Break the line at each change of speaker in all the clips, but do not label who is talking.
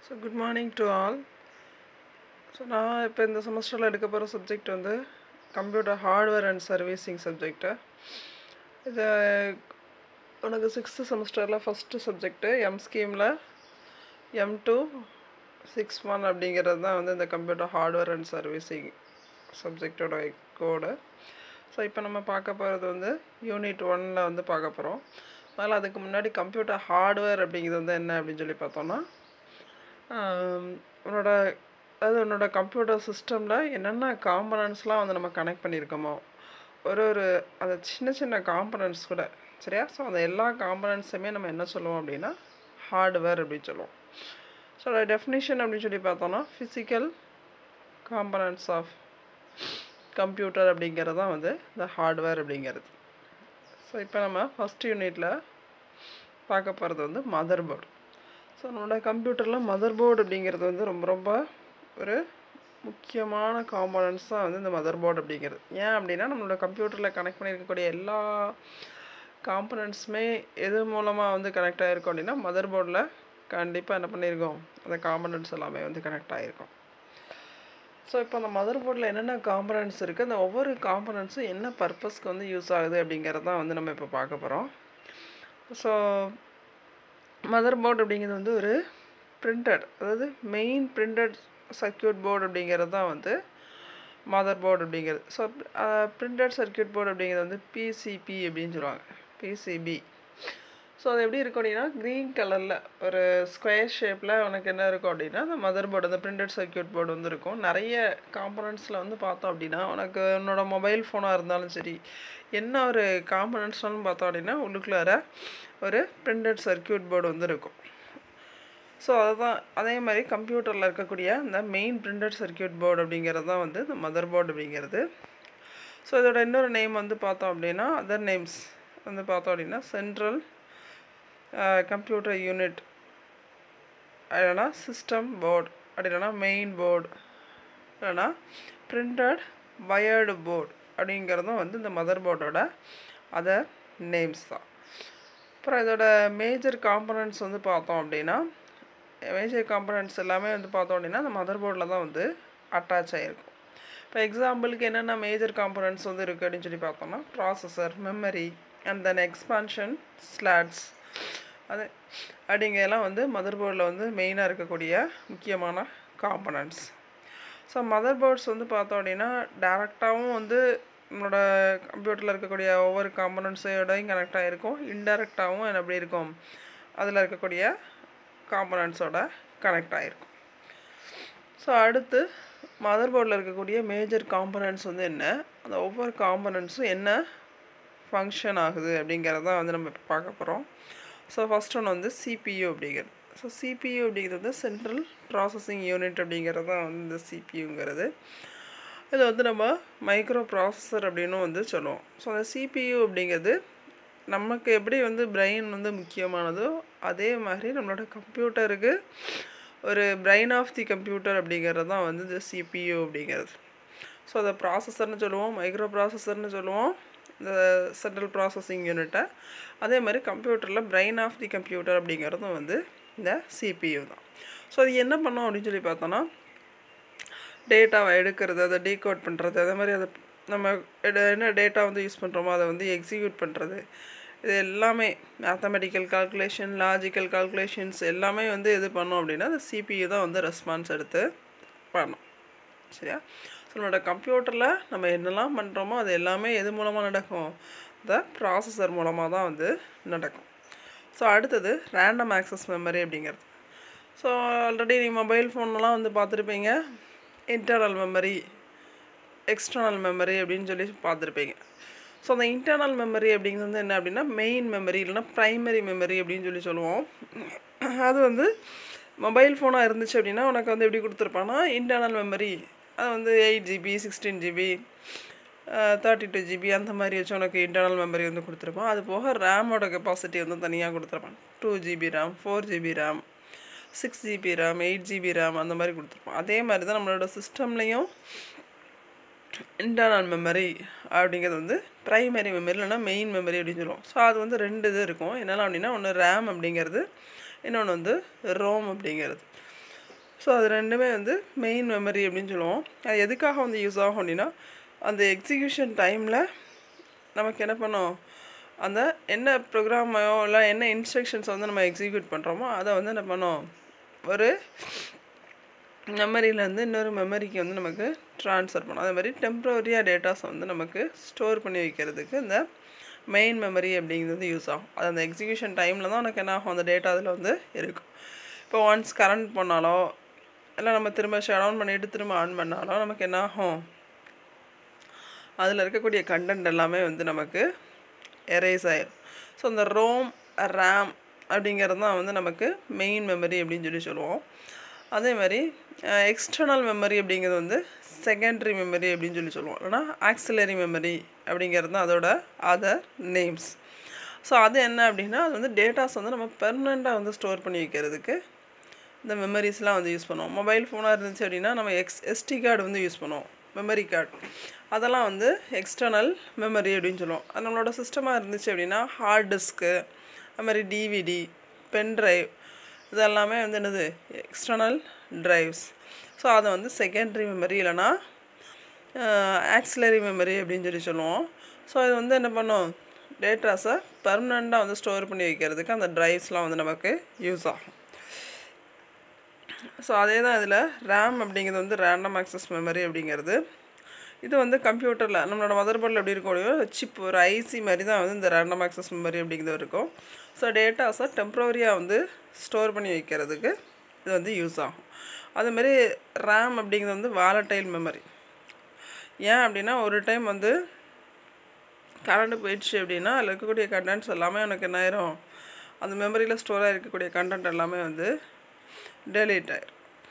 so good morning to all so நான் இப்போ இந்த செமஸ்டரில் எடுக்க போகிற சப்ஜெக்ட் வந்து computer hardware and servicing subject இது உனக்கு சிக்ஸ்த்து செமஸ்டரில் ஃபஸ்ட்டு சப்ஜெக்ட்டு எம் ஸ்கீமில் எம் டூ சிக்ஸ் ஒன் அப்படிங்கிறது தான் வந்து இந்த கம்ப்யூட்டர் ஹார்ட்வேர் அண்ட் சர்வீசிங் சப்ஜெக்டோட கோடு ஸோ இப்போ நம்ம பார்க்க போகிறது வந்து யூனிட் ஒனில் வந்து பார்க்க போகிறோம் அதனால் அதுக்கு முன்னாடி கம்ப்யூட்டர் ஹார்ட்வேர் அப்படிங்கிறது வந்து என்ன அப்படின்னு சொல்லி பார்த்தோன்னா ஆம், உன்னோட அதாவது உன்னோட கம்ப்யூட்டர் சிஸ்டமில் என்னென்ன காம்பனன்ட்ஸ்லாம் வந்து நம்ம கனெக்ட் பண்ணியிருக்கோமோ ஒரு ஒரு அந்த சின்ன சின்ன காம்பனன்ட்ஸ் கூட சரியா ஸோ அந்த எல்லா காம்பனன்ட்ஸுமே நம்ம என்ன சொல்லுவோம் அப்படின்னா ஹார்ட்வேர் அப்படின்னு சொல்லுவோம் ஸோ அதோட டெஃபினிஷன் அப்படின்னு சொல்லி பார்த்தோன்னா ஃபிசிக்கல் காம்பனன்ட்ஸ் ஆஃப் கம்ப்யூட்டர் அப்படிங்கிறது தான் வந்து இந்த ஹார்ட்வேர் அப்படிங்கிறது ஸோ இப்போ நம்ம ஃபஸ்ட் யூனிட்டில் பார்க்க போகிறது வந்து மதர் போர்டு ஸோ நம்மளோட கம்ப்யூட்டரில் மதர் போர்டு அப்படிங்கிறது வந்து ரொம்ப ரொம்ப ஒரு முக்கியமான காம்பனன்ட்ஸ் தான் வந்து இந்த மதர் போர்டு அப்படிங்கிறது ஏன் அப்படின்னா நம்மளோட கம்ப்யூட்டரில் கனெக்ட் பண்ணியிருக்கக்கூடிய எல்லா காம்பனன்ட்ஸுமே எது மூலமாக வந்து கனெக்ட் ஆகிருக்கும் அப்படின்னா மதர் போர்டில் கண்டிப்பாக என்ன பண்ணியிருக்கோம் அந்த காம்பனன்ட்ஸ் எல்லாமே வந்து கனெக்ட் ஆகிருக்கும் ஸோ இப்போ அந்த மதர் போர்டில் என்னென்ன காம்பனன்ட்ஸ் இருக்குது அந்த ஒவ்வொரு காம்பனன்ட்ஸும் என்ன பர்பஸ்க்கு வந்து யூஸ் ஆகுது அப்படிங்கிறது தான் வந்து நம்ம இப்போ பார்க்க போகிறோம் ஸோ மதர் போர்டு அப்படிங்கிறது வந்து ஒரு பிரிண்டட் அதாவது மெயின் பிரிண்டட் சர்க்கியூட் போர்டு அப்படிங்கிறது தான் வந்து மதர் போர்டு அப்படிங்கிறது ஸோ பிரிண்டட் சர்க்கியூட் போர்டு அப்படிங்கிறது வந்து பிசிபி அப்படின்னு சொல்லுவாங்க பிசிபி ஸோ அது எப்படி இருக்கும் அப்படின்னா க்ரீன் கலரில் ஒரு ஸ்கொயர் ஷேப்பில் உனக்கு என்ன இருக்கும் அப்படின்னா அந்த மதர் போர்டு அந்த பிரிண்டட் சர்க்கியூட் போர்டு வந்து இருக்கும் நிறைய காம்பனண்ட்ஸில் வந்து பார்த்தோம் அப்படின்னா உனக்கு உன்னோட மொபைல் ஃபோனாக இருந்தாலும் சரி என்ன ஒரு காம்பனண்ட்ஸ்னாலும் பார்த்தோம் அப்படின்னா உள்ளுக்குள்ளார ஒரு பிரிண்டட் சர்க்கியூட் போர்டு வந்து இருக்கும் ஸோ அதுதான் அதே மாதிரி கம்ப்யூட்டரில் இருக்கக்கூடிய இந்த மெயின் பிரிண்டட் சர்க்கியூட் போர்டு அப்படிங்கிறது தான் வந்து இந்த மதர் போர்டு அப்படிங்கிறது ஸோ இதோட இன்னொரு நேம் வந்து பார்த்தோம் அப்படின்னா அதர் நேம்ஸ் வந்து பார்த்தோம் அப்படின்னா சென்ட்ரல் கம்ப்யூட்டர் யூனிட் இல்லைனா சிஸ்டம் போர்டு அப்படி இல்லைனா மெயின் போர்டு இல்லைனா பிரிண்டட் வயர்டு போர்டு அப்படிங்கிறதும் வந்து இந்த மதர் போர்டோட அதர் நேம்ஸ் தான் அப்புறம் இதோட மேஜர் காம்பனண்ட்ஸ் வந்து பார்த்தோம் அப்படின்னா மேஜர் காம்பனண்ட்ஸ் எல்லாமே வந்து பார்த்தோம் அப்படின்னா அந்த மதர் போர்டில் தான் வந்து அட்டாச் ஆகிருக்கும் இப்போ எக்ஸாம்பிளுக்கு என்னென்ன மேஜர் காம்பனண்ட்ஸ் வந்து இருக்குது அப்படின்னு சொல்லி பார்த்தோம்னா processor memory and then expansion slots அது அப்படிங்கெல்லாம் வந்து மதர் போர்டில் வந்து மெயினாக இருக்கக்கூடிய முக்கியமான காம்பனண்ட்ஸ் ஸோ மதர் போர்ட்ஸ் வந்து பார்த்தோம் அப்படின்னா டேரெக்டாகவும் வந்து நம்மளோட கம்ப்யூட்டரில் இருக்கக்கூடிய ஒவ்வொரு காம்பனண்ட்ஸோடையும் கனெக்ட் ஆகிருக்கும் இன்டெரக்டாகவும் எப்படி இருக்கும் அதில் இருக்கக்கூடிய காம்பனண்ட்ஸோட கனெக்ட் ஆகிருக்கும் ஸோ அடுத்து மதர் போர்டில் இருக்கக்கூடிய மேஜர் காம்பனண்ட்ஸ் வந்து என்ன அந்த ஒவ்வொரு காம்பனண்ட்ஸும் என்ன ஃபங்க்ஷன் ஆகுது அப்படிங்கிறத வந்து நம்ம இப்போ பார்க்க போகிறோம் ஸோ ஃபஸ்ட் ஒன்று வந்து சிபியு அப்படிங்கிறது ஸோ சிபியு அப்படிங்கிறது வந்து சென்ட்ரல் ப்ராசஸிங் யூனிட் அப்படிங்கிறது தான் வந்து இந்த சிபியுங்கிறது இது வந்து நம்ம மைக்ரோ ப்ராசஸர் அப்படின்னு வந்து சொல்லுவோம் ஸோ அந்த சிபியு அப்படிங்கிறது நமக்கு எப்படி வந்து பிரெயின் வந்து முக்கியமானதோ அதே மாதிரி நம்மளோட கம்ப்யூட்டருக்கு ஒரு பிரெயின் ஆஃப் தி கம்ப்யூட்டர் அப்படிங்கிறது தான் வந்து இந்த சிபியு அப்படிங்கிறது ஸோ அதை ப்ராசஸர்னு சொல்லுவோம் மைக்ரோ ப்ராசஸர்னு சொல்லுவோம் இந்த சென்ட்ரல் ப்ராசஸிங் யூனிட்டை அதே மாதிரி கம்ப்யூட்டரில் பிரெயின் ஆஃப் தி கம்ப்யூட்டர் அப்படிங்கிறதும் வந்து இந்த சிபியு தான் ஸோ அது என்ன பண்ணோம் அப்படின்னு சொல்லி பார்த்தோன்னா டேட்டாவை எடுக்கிறது அதை டீகோட் பண்ணுறது அதே மாதிரி அதை நம்ம எட- என்ன டேட்டா வந்து யூஸ் பண்ணுறோமோ அதை வந்து எக்ஸிக்யூட் பண்ணுறது இது எல்லாமே மேத்தமெட்டிக்கல் கால்குலேஷன் லாஜிக்கல் கால்குலேஷன்ஸ் எல்லாமே வந்து எது பண்ணோம் அப்படின்னா அந்த சிபியு தான் வந்து ரெஸ்பான்ஸ் எடுத்து பண்ணும் சரியா ஸோ நம்மளோட கம்ப்யூட்டரில் நம்ம என்னெல்லாம் பண்ணுறோமோ அது எல்லாமே எது மூலமாக நடக்கும் இந்த ப்ராசஸர் மூலமாக தான் வந்து நடக்கும் ஸோ அடுத்தது ரேண்டம் ஆக்சஸ் மெமரி அப்படிங்கிறது ஸோ ஆல்ரெடி நீ மொபைல் ஃபோன்லாம் வந்து பார்த்துருப்பீங்க இன்டர்னல் மெமரி எக்ஸ்டர்னல் மெமரி அப்படின்னு சொல்லி பார்த்துருப்பீங்க ஸோ அந்த இன்டர்னல் மெமரி அப்படிங்கிறது வந்து என்ன அப்படின்னா மெயின் மெமரி இல்லைன்னா ப்ரைமரி மெமரி அப்படின்னு சொல்லி சொல்லுவோம் அது வந்து மொபைல் ஃபோனாக இருந்துச்சு அப்படின்னா உனக்கு வந்து எப்படி கொடுத்துருப்பான்னா இன்டர்னல் மெமரி அது வந்து eight GB sixteen GB thirty two GB அந்த மாதிரி வச்சு உனக்கு இன்டர்னல் மெமரி வந்து கொடுத்துருப்பான் அது போக ரேமோட கெப்பாசிட்டி வந்து தனியாக கொடுத்துருப்பான் two GB RAM four GB RAM six GB RAM eight GB RAM அந்த மாதிரி கொடுத்துருப்பான் அதே மாதிரி தான் நம்மளோட சிஸ்டம்லேயும் இன்டர்னல் மெமரி அப்படிங்கிறது வந்து ப்ரைமரி மெமரி இல்லைன்னா மெயின் மெமரி அப்படின்னு சொல்லுவோம் ஸோ அது வந்து ரெண்டு இது இருக்கும் என்னெல்லாம் அப்படின்னா ஒன்று ரேம் அப்படிங்கிறது இன்னொன்று வந்து ரோம் அப்படிங்கிறது ஸோ அது ரெண்டுமே வந்து மெயின் மெமரி அப்படின்னு சொல்லுவோம் அது எதுக்காக வந்து யூஸ் ஆகும் அப்படின்னா அந்த எக்ஸிக்யூஷன் டைமில் நமக்கு என்ன பண்ணோம் அந்த என்ன ப்ரோக்ராமையோ இல்லை என்ன இன்ஸ்ட்ரக்ஷன்ஸ் வந்து நம்ம எக்ஸிக்யூட் பண்ணுறோமோ அதை வந்து என்ன பண்ணோம் ஒரு மெமரியிலேருந்து இன்னொரு மெமரிக்கு வந்து நமக்கு ட்ரான்ஸ்ஃபர் பண்ணும் அதே மாதிரி டெம்ப்ரவரியாக டேட்டாஸை வந்து நமக்கு ஸ்டோர் பண்ணி வைக்கிறதுக்கு இந்த மெயின் மெமரி அப்படிங்கிறது வந்து யூஸ் ஆகும் அது அந்த எக்ஸிக்யூஷன் டைமில் தான் உனக்கு என்ன ஆகும் அந்த டேட்டா அதில் வந்து இருக்கும் இப்போ ஒன்ஸ் கரண்ட் பண்ணாலோ இல்லை நம்ம திரும்ப ஷட் டவுன் பண்ணிவிட்டு திரும்ப ஆன் பண்ணாலும் நமக்கு என்ன ஆகும் அதில் இருக்கக்கூடிய கண்டென்ட் எல்லாமே வந்து நமக்கு எரேஸ் ஆயிடும் ஸோ இந்த ரோம் ரேம் அப்படிங்கிறது தான் வந்து நமக்கு மெயின் மெமரி அப்படின்னு சொல்லி சொல்லுவோம் அதே மாதிரி எக்ஸ்டர்னல் மெமரி அப்படிங்கிறது வந்து செகண்டரி மெமரி அப்படின்னு சொல்லி சொல்லுவோம் இல்லைனா ஆக்சிலரி மெமரி அப்படிங்கிறது தான் அதோட அதர் நேம்ஸ் ஸோ அது என்ன அப்படின்னா அது வந்து டேட்டாஸ் வந்து நம்ம பெர்மனெண்ட்டாக வந்து ஸ்டோர் பண்ணி வைக்கிறதுக்கு இந்த மெமரிஸ்லாம் வந்து யூஸ் பண்ணுவோம் மொபைல் ஃபோனாக இருந்துச்சு அப்படின்னா நம்ம எக்ஸ் எஸ்டி கார்டு வந்து யூஸ் பண்ணுவோம் மெமரி கார்டு அதெல்லாம் வந்து எக்ஸ்டர்னல் மெமரி அப்படின்னு சொல்லுவோம் அது நம்மளோட சிஸ்டமாக இருந்துச்சு அப்படின்னா ஹார்ட் டிஸ்க்கு அது மாதிரி டிவிடி பென்ட்ரைவ் இதெல்லாமே வந்து என்னது எக்ஸ்டர்னல் ட்ரைவ்ஸ் ஸோ அதை வந்து செகண்டரி மெமரி இல்லைனா ஆக்சிலரி மெமரி அப்படின்னு சொல்லி சொல்லுவோம் ஸோ இது வந்து என்ன பண்ணும் டேட்டாஸை பர்மனெண்ட்டாக வந்து ஸ்டோர் பண்ணி வைக்கிறதுக்கு அந்த ட்ரைவ்ஸ்லாம் வந்து நமக்கு யூஸ் ஆகும் ஸோ அதே தான் இதில் ரேம் அப்படிங்கிறது வந்து ரேண்டம் ஆக்சஸ் மெமரி அப்படிங்கிறது இது வந்து கம்ப்யூட்டரில் நம்மளோட மதர் போர்டில் எப்படி இருக்கக்கூடிய சிப் ஒரு ஐசி மாதிரி தான் வந்து இந்த ரேண்டம் ஆக்சஸ் மெமரி அப்படிங்கிறது இருக்கும் ஸோ டேட்டாஸை டெம்ப்ரவரியாக வந்து ஸ்டோர் பண்ணி வைக்கிறதுக்கு இது வந்து யூஸ் ஆகும் அதுமாரி ரேம் அப்படிங்கிறது வந்து வாலட்டைல் மெமரி ஏன் அப்படின்னா ஒரு டைம் வந்து கரண்ட் போயிடுச்சு அப்படின்னா அதில் இருக்கக்கூடிய கண்டென்ட்ஸ் எல்லாமே எனக்கு என்ன ஆயிரும் அந்த மெமரியில் ஸ்டோராக இருக்கக்கூடிய கண்டென்ட் எல்லாமே வந்து டெலீட் ஆயிரும்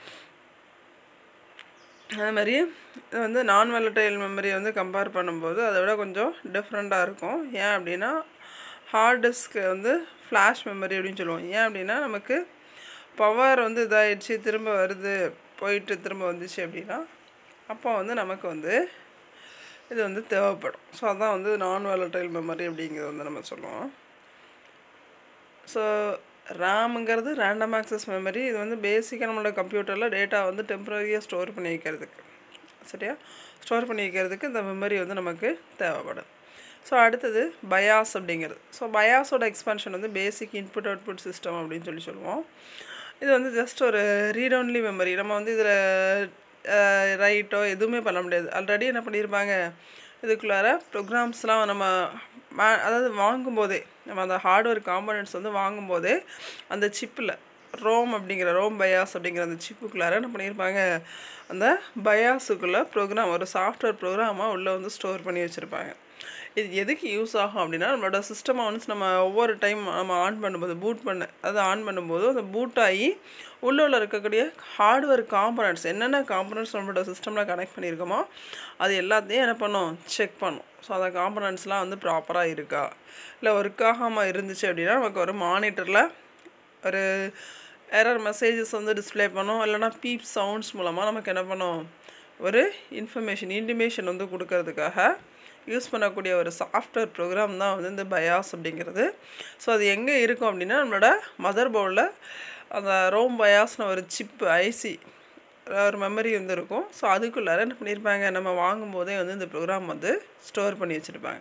அதே மாதிரி இது வந்து நான் வெலட்டைல் மெமரியை வந்து கம்பேர் பண்ணும்போது அதை விட கொஞ்சம் டிஃப்ரெண்ட்டாக இருக்கும் ஏன் அப்படின்னா ஹார்ட் டிஸ்க்கு வந்து ஃப்ளாஷ் மெமரி அப்படின்னு சொல்லுவோம் ஏன் அப்படின்னா நமக்கு பவர் வந்து இதாகிடுச்சு திரும்ப வருது போயிட்டு திரும்ப வந்துச்சு அப்படின்னா அப்போ வந்து நமக்கு வந்து இது வந்து தேவைப்படும் ஸோ அதான் வந்து நான் வெலட்டைல் மெமரி அப்படிங்கிறது வந்து நம்ம சொல்லுவோம் ஸோ ரேமுங்கிறது ரேண்டம் ஆக்சஸ் மெமரி இது வந்து பேசிக்காக நம்மளோட கம்ப்யூட்டரில் டேட்டா வந்து டெம்ப்ரரியாக ஸ்டோர் பண்ணி வைக்கிறதுக்கு சரியா ஸ்டோர் பண்ணி வைக்கிறதுக்கு இந்த மெமரி வந்து நமக்கு தேவைப்படும் ஸோ அடுத்தது பயாஸ் அப்படிங்கிறது ஸோ பயாஸோட எக்ஸ்பென்ஷன் வந்து பேசிக் இன்புட் அவுட்புட் சிஸ்டம் அப்படின்னு சொல்லி சொல்லுவோம் இது வந்து ஜஸ்ட் ஒரு ரீட் ஒன்லி மெமரி நம்ம வந்து இதில் ரைட்டோ எதுவுமே பண்ண முடியாது ஆல்ரெடி என்ன பண்ணியிருப்பாங்க இதுக்குள்ளார ப்ரோக்ராம்ஸ்லாம் நம்ம மா அதாவது வாங்கும்போதே நம்ம அந்த ஹார்ட்வேர் காம்பனண்ட்ஸ் வந்து வாங்கும்போதே அந்த சிப்பில் ரோம் அப்படிங்கிற ரோம் பயாஸ் அப்படிங்கிற அந்த சிப்புக்குள்ளார என்ன பண்ணியிருப்பாங்க அந்த பயாஸுக்குள்ளே ப்ரோக்ராம் ஒரு சாஃப்ட்வேர் ப்ரோக்ராமாக உள்ளே வந்து ஸ்டோர் பண்ணி வச்சுருப்பாங்க இது எதுக்கு யூஸ் ஆகும் அப்படின்னா நம்மளோட சிஸ்டமை வந்து நம்ம ஒவ்வொரு டைம் நம்ம ஆன் பண்ணும்போது பூட் பண்ண அது ஆன் பண்ணும்போது அந்த பூட் ஆகி உள்ளே உள்ள இருக்கக்கூடிய ஹார்ட்வேர் காம்பனண்ட்ஸ் என்னென்ன காம்பனண்ட்ஸ் நம்மளோட சிஸ்டமில் கனெக்ட் பண்ணியிருக்கோமோ அது எல்லாத்தையும் என்ன பண்ணும் செக் பண்ணும் ஸோ அந்த காம்பனண்ட்ஸ்லாம் வந்து ப்ராப்பராக இருக்கா இல்லை ஒர்க் ஆகாமல் இருந்துச்சு அப்படின்னா நமக்கு ஒரு மானிட்டரில் ஒரு எரர் மெசேஜஸ் வந்து டிஸ்பிளே பண்ணும் இல்லைனா பீப் சவுண்ட்ஸ் மூலமாக நமக்கு என்ன பண்ணும் ஒரு இன்ஃபர்மேஷன் இன்டிமேஷன் வந்து கொடுக்கறதுக்காக யூஸ் பண்ணக்கூடிய ஒரு சாஃப்ட்வேர் ப்ரோக்ராம் தான் வந்து இந்த பயாஸ் அப்படிங்கிறது ஸோ அது எங்கே இருக்கும் அப்படின்னா நம்மளோட மதர் போர்டில் அந்த ரோம் பயாஸ்னு ஒரு சிப்பு ஐசி ஒரு மெமரி வந்து இருக்கும் ஸோ அதுக்குள்ளார என்ன பண்ணியிருப்பாங்க நம்ம வாங்கும்போதே வந்து இந்த ப்ரோக்ராம் வந்து ஸ்டோர் பண்ணி வச்சுருப்பாங்க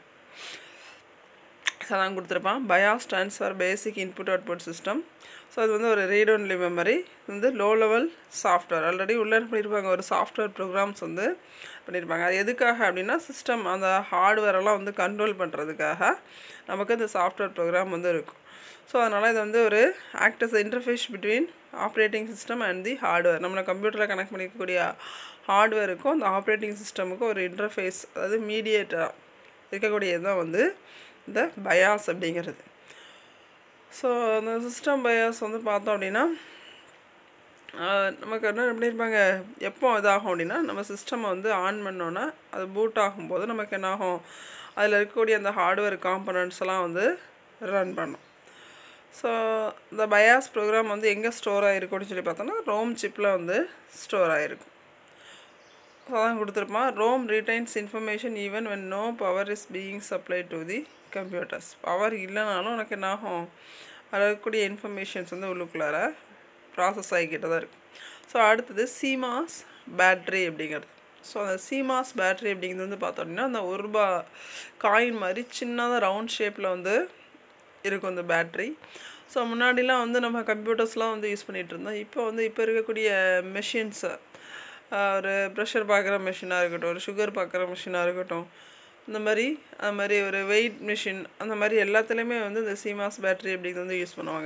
ஸோ தான் கொடுத்துருப்பான் BIOS transfer basic input output system so அது வந்து ஒரு ரீட் ஒன்லி மெமரி வந்து லோ லெவல் சாஃப்ட்வேர் ஆல்ரெடி உள்ளே பண்ணியிருப்பாங்க ஒரு சாஃப்ட்வேர் ப்ரோக்ராம்ஸ் வந்து பண்ணியிருப்பாங்க அது எதுக்காக அப்படின்னா சிஸ்டம் அந்த ஹார்ட்வேரெல்லாம் வந்து கண்ட்ரோல் பண்ணுறதுக்காக நமக்கு இந்த சாஃப்ட்வேர் ப்ரோக்ராம் வந்து இருக்கும் ஸோ அதனால் இது வந்து ஒரு acts interface between operating system and the hardware நம்மளை கம்ப்யூட்டரில் கனெக்ட் பண்ணிக்கக்கூடிய ஹார்ட்வேருக்கும் அந்த ஆப்ரேட்டிங் சிஸ்டமுக்கும் ஒரு இன்டர்ஃபேஸ் அதாவது மீடியேட்டராக இருக்கக்கூடியது தான் வந்து இந்த பயாஸ் அப்படிங்கிறது ஸோ அந்த சிஸ்டம் பயாஸ் வந்து பார்த்தோம் அப்படின்னா நமக்கு என்ன எப்படி இருப்பாங்க எப்போ இதாகும் அப்படின்னா நம்ம சிஸ்டமை வந்து ஆன் பண்ணோன்னா அது பூட் ஆகும்போது நமக்கு என்ன ஆகும் அதில் இருக்கக்கூடிய அந்த ஹார்ட்வேர் காம்பனண்ட்ஸ் எல்லாம் வந்து ரன் பண்ணும் ஸோ இந்த பயாஸ் ப்ரோக்ராம் வந்து எங்கே ஸ்டோர் ஆகிருக்கும்னு சொல்லி பார்த்தோன்னா ரோம் சிப்பில் வந்து ஸ்டோர் ஆகிருக்கும் ஸோ அதான் கொடுத்துருப்பான் ROM retains information even when no power is being supply to the computers power இல்லைனாலும் உனக்கு என்ன ஆகும் அதில் இருக்கக்கூடிய இன்ஃபர்மேஷன்ஸ் வந்து உள்ளுக்குள்ளார ப்ராசஸ் ஆகிக்கிட்டு தான் இருக்குது ஸோ அடுத்தது சிமாஸ் பேட்ரி அப்படிங்கிறது ஸோ அந்த சிமாஸ் பேட்ரி அப்படிங்கிறது வந்து பார்த்தோம் அப்படின்னா அந்த ஒரு ரூபா காயின் மாதிரி சின்னதாக ரவுண்ட் ஷேப்பில் வந்து இருக்கும் இந்த பேட்ரி ஸோ முன்னாடிலாம் வந்து நம்ம கம்ப்யூட்டர்ஸ்லாம் வந்து யூஸ் பண்ணிகிட்டு இருந்தோம் இப்போ வந்து இப்போ இருக்கக்கூடிய மெஷின்ஸு ஒரு ப்ரெஷர் பார்க்குற மிஷினாக இருக்கட்டும் ஒரு சுகர் பார்க்குற மிஷினாக இருக்கட்டும் இந்த மாதிரி அது மாதிரி ஒரு வெயிட் மிஷின் அந்த மாதிரி எல்லாத்துலேயுமே வந்து இந்த சிமாஸ் பேட்ரி அப்படிங்கிறது வந்து யூஸ் பண்ணுவாங்க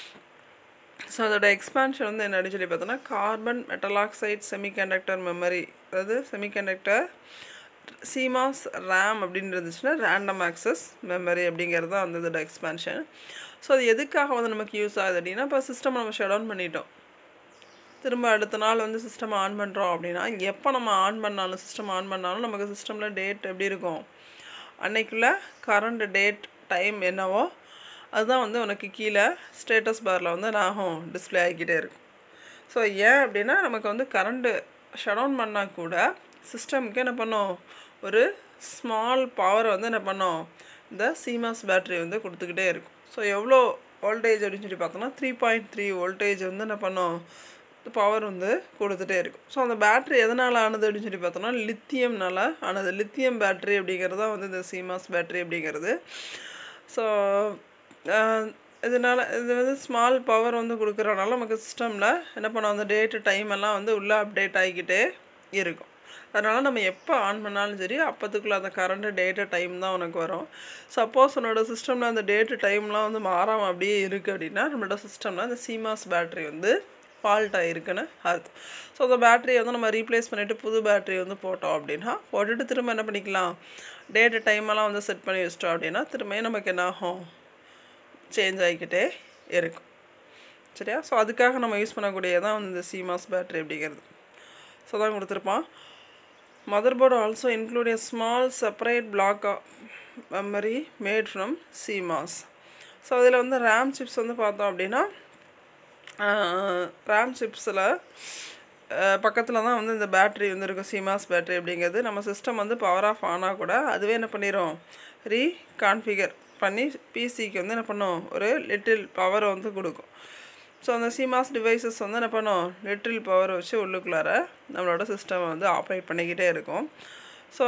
ஸோ அதோட எக்ஸ்பான்ஷன் வந்து என்ன அப்படின்னு சொல்லி பார்த்தோன்னா கார்பன் மெட்டலாக்சைட் செமிகண்டக்டர் மெமரி அதாவது செமிகண்டக்டர் சிமாஸ் ரேம் அப்படின்னு இருந்துச்சுன்னா ரேண்டம் ஆக்சஸ் மெமரி அப்படிங்கிறது தான் வந்து இதோட எக்ஸ்பான்ஷன் ஸோ அது எதுக்காக வந்து நமக்கு யூஸ் ஆகுது அப்படின்னா இப்போ சிஸ்டம் நம்ம ஷட் டவுன் பண்ணிட்டோம் திரும்ப அடுத்த நாள் வந்து சிஸ்டம் ஆன் பண்ணுறோம் அப்படின்னா எப்போ நம்ம ஆன் பண்ணாலும் சிஸ்டம் ஆன் பண்ணாலும் நமக்கு சிஸ்டமில் டேட் எப்படி இருக்கும் அன்னைக்குள்ள கரண்ட் டேட் டைம் என்னவோ அதுதான் வந்து உனக்கு கீழே ஸ்டேட்டஸ் பாரில் வந்து நாகும் டிஸ்பிளே ஆகிக்கிட்டே இருக்கும் ஸோ ஏன் அப்படின்னா நமக்கு வந்து கரண்ட்டு ஷட் டவுன் பண்ணால் கூட சிஸ்டமுக்கு என்ன பண்ணோம் ஒரு ஸ்மால் பவர் வந்து என்ன பண்ணோம் இந்த சிமாஸ் பேட்ரி வந்து கொடுத்துக்கிட்டே இருக்கும் ஸோ எவ்வளோ வோல்டேஜ் அப்படின்னு சொல்லி பார்த்தோம்னா த்ரீ பாயிண்ட் த்ரீ வோல்டேஜ் வந்து என்ன பண்ணோம் பவர் வந்து கொடுத்துட்டே இருக்கும் ஸோ அந்த பேட்ரி எதனால் ஆனது அப்படின்னு சொல்லி பார்த்தோம்னா லித்தியம்னால ஆனது லித்தியம் பேட்ரி அப்படிங்கிறது தான் வந்து இந்த சிமாஸ் பேட்ரி அப்படிங்கிறது ஸோ இதனால் இது வந்து ஸ்மால் பவர் வந்து கொடுக்குறனால நமக்கு சிஸ்டமில் என்ன பண்ணோம் அந்த டேட்டு டைம் எல்லாம் வந்து உள்ளே அப்டேட் ஆகிக்கிட்டே இருக்கும் அதனால் நம்ம எப்போ ஆன் பண்ணாலும் சரி அப்போத்துக்குள்ளே அந்த கரண்ட்டு டேட்டு டைம் தான் உனக்கு வரும் சப்போஸ் உன்னோட சிஸ்டமில் அந்த டேட்டு டைம்லாம் வந்து மாறாமல் அப்படியே இருக்குது அப்படின்னா நம்மளோட சிஸ்டமில் அந்த சிமாஸ் பேட்ரி வந்து ஃபால்ட் ஆகிருக்குன்னு அர்த்தம் ஸோ அந்த பேட்டரியை வந்து நம்ம ரீப்ளேஸ் பண்ணிவிட்டு புது பேட்டரி வந்து போட்டோம் அப்படின்னா போட்டுட்டு திரும்ப என்ன பண்ணிக்கலாம் டேட்டு டைமெல்லாம் வந்து செட் பண்ணி வச்சிட்டோம் அப்படின்னா திரும்பியும் நமக்கு என்ன ஆகும் சேஞ்ச் ஆகிக்கிட்டே இருக்கும் சரியா ஸோ அதுக்காக நம்ம யூஸ் பண்ணக்கூடியதான் வந்து இந்த சிமாஸ் பேட்டரி அப்படிங்கிறது ஸோ தான் கொடுத்துருப்பான் motherboard also include a small separate block memory made from CMOS so அதில் வந்து ரேம் சிப்ஸ் வந்து பார்த்தோம் அப்படின்னா ரேம் சிப்ஸில் பக்கத்தில் தான் வந்து இந்த பேட்ரி வந்து இருக்கும் சிமாஸ் பேட்ரி அப்படிங்கிறது நம்ம சிஸ்டம் வந்து பவர் ஆஃப் ஆனால் கூட அதுவே என்ன பண்ணிடும் ரீ கான்ஃபிகர் பண்ணி பிசிக்கு வந்து என்ன பண்ணும் ஒரு லிட்டில் பவரை வந்து கொடுக்கும் ஸோ அந்த சிமாஸ் டிவைசஸ் வந்து என்ன பண்ணும் லிட்டில் பவரை வச்சு உள்ளுக்குள்ளார நம்மளோட சிஸ்டம் வந்து ஆப்ரேட் பண்ணிக்கிட்டே இருக்கும் ஸோ